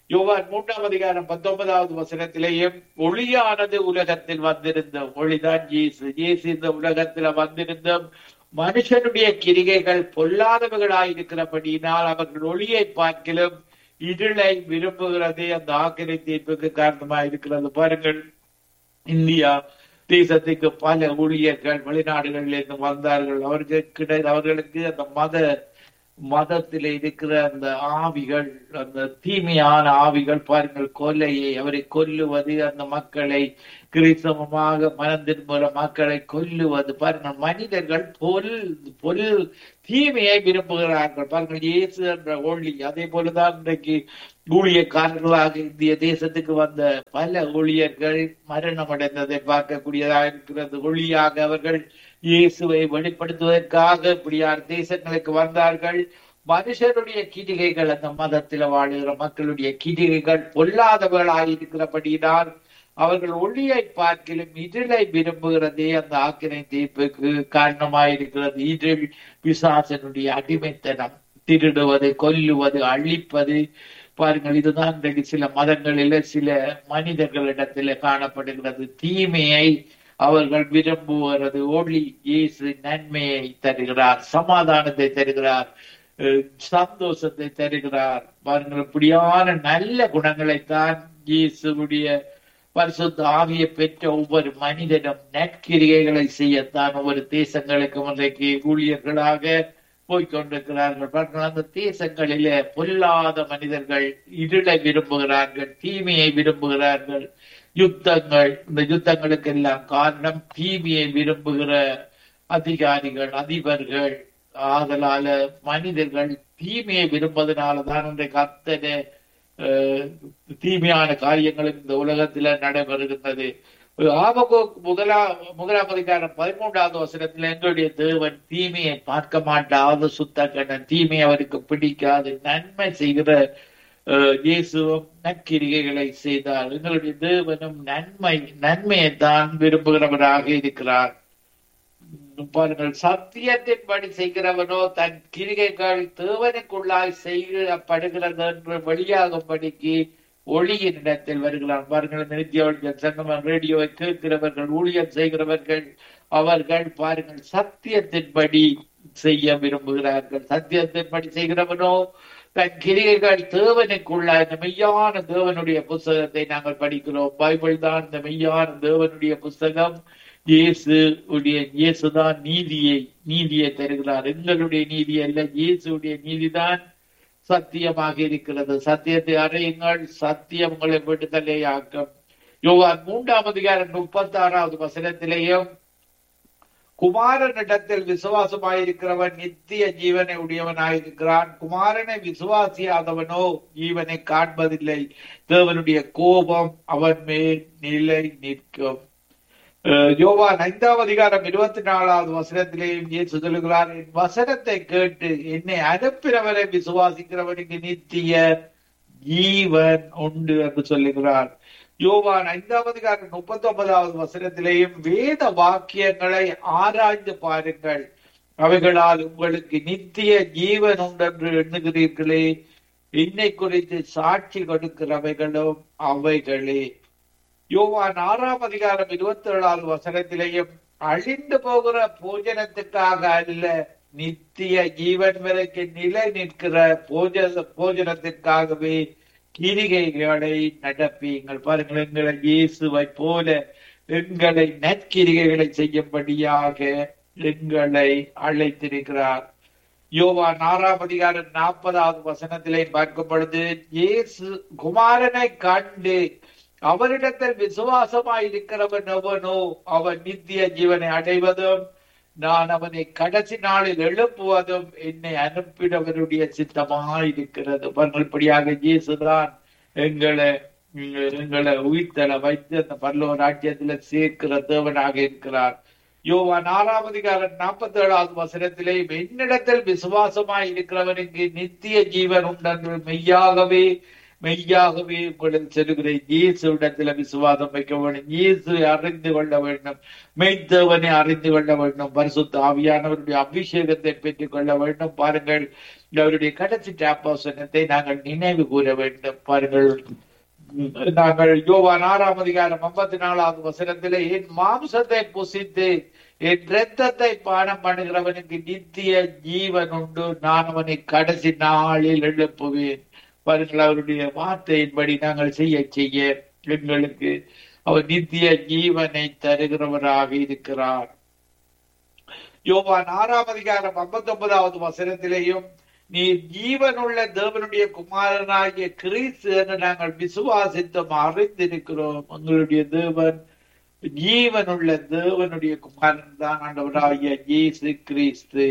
யோவான் மூன்றாம் அதிகாரம் பத்தொன்பதாவது வசனத்திலேயும் ஒளியானது உலகத்தில் வந்திருந்த ஒளிதான் இயேசு இயேசு இந்த உலகத்துல வந்திருந்த மனுஷனுடைய கிரிகைகள் பொல்லாதவர்களாயிருக்கிறபடியினால் அவர்கள் ஒளியை பார்க்கிலும் இருளை விரும்புகிறதே அந்த ஆக்கிரை தீர்ப்புக்கு காரணமாக இருக்கிறது பாருங்கள் இந்தியா தேசத்துக்கு பல ஊழியர்கள் வெளிநாடுகளில் இருந்து வந்தார்கள் அவர்களுக்கு அவர்களுக்கு அந்த மத மதத்தில் இருக்கிற அந்த ஆவிகள் அந்த தீமையான ஆவிகள் பாருங்கள் கொலையை அவரை கொல்லுவது அந்த மக்களை கிறிஸ்தவமாக மனதின் மூலம் மக்களை கொல்லுவது பாருங்கள் மனிதர்கள் பொல் பொல் தீமையை விரும்புகிறார்கள் பாருங்கள் இயேசு என்ற ஒளி அதே போலதான் இன்றைக்கு ஊழியக்காரர்களாக இந்திய தேசத்துக்கு வந்த பல ஊழியர்கள் மரணம் அடைந்ததை பார்க்கக்கூடியதாக இருக்கிறது ஒளியாக அவர்கள் இயேசுவை வெளிப்படுத்துவதற்காக இப்படியார் தேசங்களுக்கு வந்தார்கள் மனுஷருடைய கிரிகைகள் அந்த மதத்தில் வாழுகிற மக்களுடைய கிரிகைகள் பொல்லாதவர்களாயிருக்கிறபடியினால் அவர்கள் ஒளியை பார்க்கிலும் இருளை விரும்புகிறதே அந்த ஆக்கினை தீர்ப்புக்கு காரணமாயிருக்கிறது இருள் பிசாசனுடைய அடிமைத்தனம் திருடுவது கொல்லுவது அழிப்பது பாருங்கள் இதுதான் இன்றைக்கு சில மதங்களில சில மனிதர்களிடத்துல காணப்படுகிறது தீமையை அவர்கள் விரும்புகிறது ஒளி இயேசு நன்மையை தருகிறார் சமாதானத்தை தருகிறார் சந்தோஷத்தை தருகிறார் பாருங்கள் இப்படியான நல்ல குணங்களைத்தான் இயேசுடைய பரிசுத்த ஆவியை பெற்ற ஒவ்வொரு மனிதனும் நற்கிரிகைகளை செய்யத்தான் ஒவ்வொரு தேசங்களுக்கும் இன்றைக்கு ஊழியர்களாக போய்கொண்டிருக்கிறார்கள் பாருங்கள் அந்த தேசங்களில பொல்லாத மனிதர்கள் இருளை விரும்புகிறார்கள் தீமையை விரும்புகிறார்கள் யுத்தங்கள் இந்த யுத்தங்களுக்கு எல்லாம் காரணம் தீமையை விரும்புகிற அதிகாரிகள் அதிபர்கள் ஆதலால மனிதர்கள் தீமையை விரும்புவதனாலதான் இன்றைக்கு அத்தனை தீமையான காரியங்களும் இந்த உலகத்துல நடைபெறுகின்றது ஆபகோ முதலா முதலாம் அதிகாரம் பதிமூன்றாவது வசனத்துல எங்களுடைய தேவன் தீமையை பார்க்க மாட்டாத சுத்த கண்ணன் தீமை அவருக்கு பிடிக்காது நன்மை செய்கிற இயேசுவும் நற்கிரிகைகளை செய்தார் எங்களுடைய தேவனும் நன்மை நன்மையை தான் விரும்புகிறவராக இருக்கிறார் பாருங்கள் சத்தியத்தின்படி செய்கிறவனோ தன் கிரிகைகள் தேவனுக்குள்ளாய் செய்யப்படுகிறது என்று வெளியாகும்படிக்கு ஒளியின் இடத்தில் வருகிறார் பாருங்கள் நித்திய ஒளியல் சங்கமம் ரேடியோவை கேட்கிறவர்கள் ஊழியர் செய்கிறவர்கள் அவர்கள் பாருங்கள் சத்தியத்தின்படி செய்ய விரும்புகிறார்கள் சத்தியத்தின்படி செய்கிறவனோ தன் கிரிகைகள் தேவனுக்குள்ள இந்த மெய்யான தேவனுடைய புஸ்தகத்தை நாங்கள் படிக்கிறோம் பைபிள் தான் இந்த மெய்யான தேவனுடைய புஸ்தகம் இயேசு உடைய இயேசுதான் நீதியை நீதியை தருகிறார் எங்களுடைய நீதி அல்ல இயேசுடைய நீதிதான் சத்தியமாக இருக்கிறது சத்தியத்தை அறையுங்கள் சத்தியம் உங்களை விடுதலை ஆக்கும் யோகான் மூன்றாம் அதிகாரம் முப்பத்தி ஆறாவது வசனத்திலேயும் குமாரனிடத்தில் விசுவாசமாயிருக்கிறவன் நித்திய ஜீவனை உடையவனாயிருக்கிறான் குமாரனை விசுவாசியாதவனோ ஜீவனை காண்பதில்லை தேவனுடைய கோபம் அவன் மேல் நிலை நிற்கும் யோவான் ஐந்தாவது அதிகாரம் இருபத்தி நாலாவது வசனத்திலேயும் இயேசு சொல்லுகிறார் என் வசனத்தை கேட்டு என்னை அனுப்பினவரை விசுவாசிக்கிறவனுக்கு நித்திய ஜீவன் உண்டு என்று சொல்லுகிறார் யோவான் ஐந்தாவது அதிகாரம் முப்பத்தி ஒன்பதாவது வசனத்திலேயும் வேத வாக்கியங்களை ஆராய்ந்து பாருங்கள் அவைகளால் உங்களுக்கு நித்திய ஜீவன் உண்டென்று எண்ணுகிறீர்களே என்னை குறித்து சாட்சி கொடுக்கிறவைகளும் அவைகளே யோவான் ஆறாம் அதிகாரம் இருபத்தி ஏழாவது வசனத்திலேயும் அழிந்து போகிற போஜனத்துக்காக அல்ல நித்திய ஜீவன் வரைக்கும் நிலை நிற்கிற போஜ போஜனத்திற்காகவே கிரிகைகளை நடப்பீங்கள் பாருங்கள் எங்களை இயேசுவை போல எங்களை நற்கிரிகைகளை செய்யும்படியாக எங்களை அழைத்திருக்கிறார் யோவான் ஆறாம் அதிகாரம் நாற்பதாவது வசனத்திலே பார்க்கும் பொழுது இயேசு குமாரனை கண்டு அவரிடத்தில் விசுவாசமாய் இருக்கிறவன் எவனோ அவன் நித்திய ஜீவனை அடைவதும் நான் அவனை கடைசி நாளில் எழுப்புவதும் என்னை அனுப்பினவருடைய சித்தமாயிருக்கிறது பண்படியாக இயேசுதான் எங்களை எங்களை உயிர்த்தலை வைத்து அந்த பல்லவ ராஜ்யத்துல சேர்க்கிற தேவனாக இருக்கிறார் யோவான் ஆறாம் அதிகாரம் நாற்பத்தி ஏழாவது வசனத்திலே என்னிடத்தில் விசுவாசமாய் இருக்கிறவனுக்கு நித்திய ஜீவன் உண்டென்று மெய்யாகவே மெய்யாகவே உங்களுக்கு சொல்லுகிறேன் இயேசுவிடத்துல விசுவாசம் வைக்க வேண்டும் இயேசு அறிந்து கொள்ள வேண்டும் மெய்த்தவனை அறிந்து கொள்ள வேண்டும் பரிசுத்த ஆவியானவருடைய அபிஷேகத்தை பெற்றுக் கொள்ள வேண்டும் பாருங்கள் அவருடைய கடைசி டாப்போசனத்தை நாங்கள் நினைவு கூற வேண்டும் பாருங்கள் உம், நாங்கள் யோவான் ஆறாம் அதிகாரம் ஐம்பத்தி நாலாவது வசனத்திலே என் மாம்சத்தை புசித்து என் இரத்தத்தை பானம் பண்ணுகிறவனுக்கு நித்திய ஜீவன் உண்டு நான் அவனை கடைசி நாளில் எழுப்புவேன் பாருங்கள் அவருடைய வார்த்தையின்படி நாங்கள் செய்ய செய்ய எங்களுக்கு அவர் நித்திய ஜீவனை தருகிறவராக இருக்கிறார் யோவான் ஆறாம் அதிகாரம் ஐம்பத்தி ஒன்பதாவது வசனத்திலேயும் நீ ஜீவனுள்ள தேவனுடைய குமாரனாகிய கிறிஸ்து என்று நாங்கள் விசுவாசித்தும் அறிந்திருக்கிறோம் உங்களுடைய தேவன் ஜீவனுள்ள தேவனுடைய குமாரன் தான் ஆண்டவராகிய இயேசு கிறிஸ்து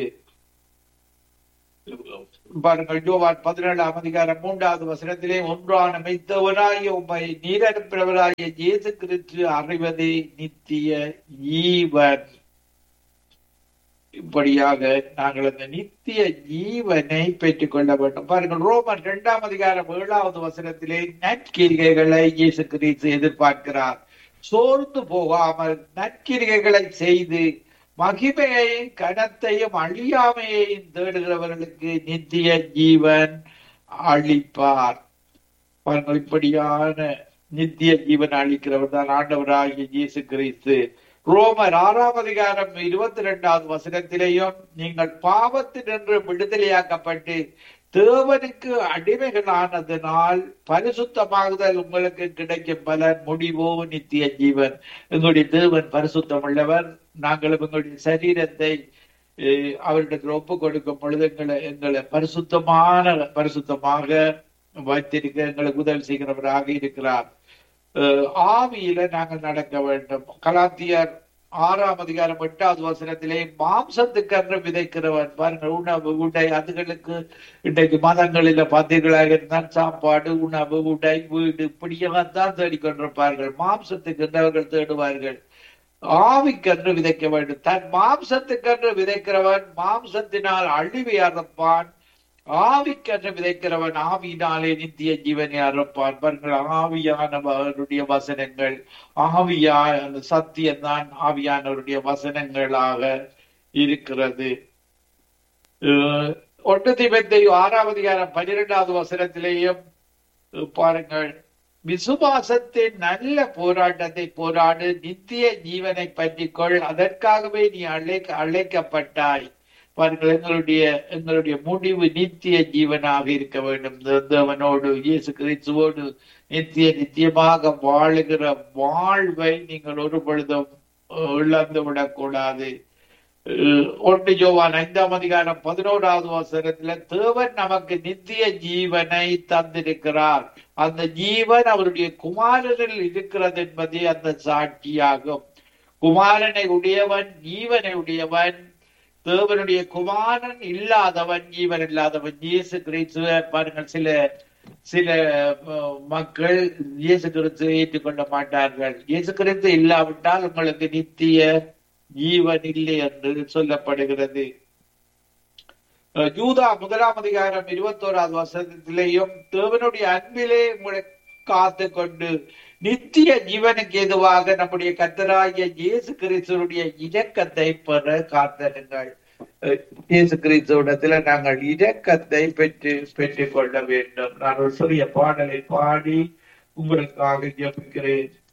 பாருங்கள் யோவான் பதினேழாம் அதிகாரம் மூன்றாவது வசனத்திலே ஒன்றான மெய்த்தவராகிய உம்மை நீர் அனுப்பினவராகிய இயேசு கிறிஸ்து அறிவதே நித்திய ஈவன் இப்படியாக நாங்கள் அந்த நித்திய ஜீவனை பெற்றுக் கொள்ள வேண்டும் பாருங்கள் ரோமர் இரண்டாம் அதிகாரம் ஏழாவது வசனத்திலே நற்கிரிகைகளை இயேசு கிறிஸ்து எதிர்பார்க்கிறார் சோர்ந்து போகாமல் நற்கிரிகைகளை செய்து மகிமையையும் கனத்தையும் அழியாமையையும் தேடுகிறவர்களுக்கு நித்திய ஜீவன் அளிப்பார் பாருங்கள் இப்படியான நித்திய ஜீவன் அளிக்கிறவர் தான் ஆண்டவராகிய இயேசு கிறிஸ்து ரோமர் ஆறாம் அதிகாரம் இருபத்தி இரண்டாவது வசனத்திலேயும் நீங்கள் பாவத்தினின்று விடுதலையாக்கப்பட்டு தேவனுக்கு அடிமைகளானதனால் பரிசுத்தமாகுதல் உங்களுக்கு கிடைக்கும் பலன் முடிவோ நித்திய ஜீவன் எங்களுடைய தேவன் பரிசுத்தம் உள்ளவர் நாங்களும் எங்களுடைய சரீரத்தை அஹ், அவரிடத்தில் ஒப்பு கொடுக்கும் பொழுது எங்களை எங்களை பரிசுத்தமான பரிசுத்தமாக வைத்திருக்க எங்களுக்கு உதவி செய்கிறவராக இருக்கிறார் அஹ், ஆவியில நாங்கள் நடக்க வேண்டும் கலாத்தியர் ஆறாம் அதிகாரம் எட்டாவது வசனத்திலே மாம்சத்துக்கன்று விதைக்கிறவன் பாருங்கள் உணவு உடை அதுகளுக்கு இன்றைக்கு மதங்களில பார்த்தீர்களாக இருந்தால் சாப்பாடு உணவு உடை வீடு இப்படியாகத்தான் தேடிக்கொண்டிருப்பார்கள் மாம்சத்துக்கு அவர்கள் தேடுவார்கள் ஆவிக்கன்று விதைக்க வேண்டும் தன் மாம்சத்துக்கன்று விதைக்கிறவன் மாம்சத்தினால் அழிவை அறுப்பான் ஆவிக்கன்று விதைக்கிறவன் ஆவியினாலே நித்திய ஜீவனை அறுப்பான் பாருங்கள் ஆவியானவருடைய வசனங்கள் ஆவியான சத்தியம்தான் ஆவியானவருடைய வசனங்களாக இருக்கிறது அஹ் ஒன்று தீபத்தை ஆறாவது அதிகாரம் பன்னிரெண்டாவது வசனத்திலேயும் அஹ் பாருங்கள் விசுவாசத்தின் நல்ல போராட்டத்தை போராடு நித்திய ஜீவனை பற்றிக்கொள் அதற்காகவே நீ அழைக்க அழைக்கப்பட்டாய் பாருங்கள் எங்களுடைய எங்களுடைய முடிவு நித்திய ஜீவனாக இருக்க வேண்டும் தே- தேவனோடு இயேசு கிறிஸ்துவோடு நித்திய நித்தியமாக வாழுகிற வாழ்வை நீங்கள் ஒரு பொழுதும் அஹ், இழந்து விடக்கூடாது அஹ், ஒன்று யோவான் ஐந்தாம் அதிகாரம் பதினோராவது வசனத்துல தேவன் நமக்கு நித்திய ஜீவனை தந்திருக்கிறார் அந்த ஜீவன் அவருடைய குமாரனில் இருக்கிறது என்பதே அந்த சாட்சியாகும் குமாரனை உடையவன் ஜீவனை உடையவன் தேவனுடைய குமாரன் இல்லாதவன் ஜீவன் இல்லாதவன் இயேசு கிறிஸ்துவ பாருங்கள் சில சில அஹ், மக்கள் இயேசு கிறிஸ்துவை ஏற்றுக்கொள்ள மாட்டார்கள் இயேசு கிறிஸ்து இல்லாவிட்டால் உங்களுக்கு நித்திய ஜீவன் இல்லை என்று சொல்லப்படுகிறது அஹ், யூதா முதலாம் அதிகாரம் இருபத்தோராவது வசனத்திலேயும் தேவனுடைய அன்பிலே உங்களை காத்து கொண்டு நித்திய ஜீவனுக்கு எதுவாக நம்முடைய கத்தராகிய இயேசு கிறிஸ்துடைய இரக்கத்தை பெற காத்தருங்கள் அஹ், இயேசு கிறிஸ்துவிடத்துல நாங்கள் இரக்கத்தை பெற்று பெற்றுக் கொள்ள வேண்டும் நான் ஒரு சிறிய பாடலை பாடி உங்களுக்காக ஜெபிக்கிறேன்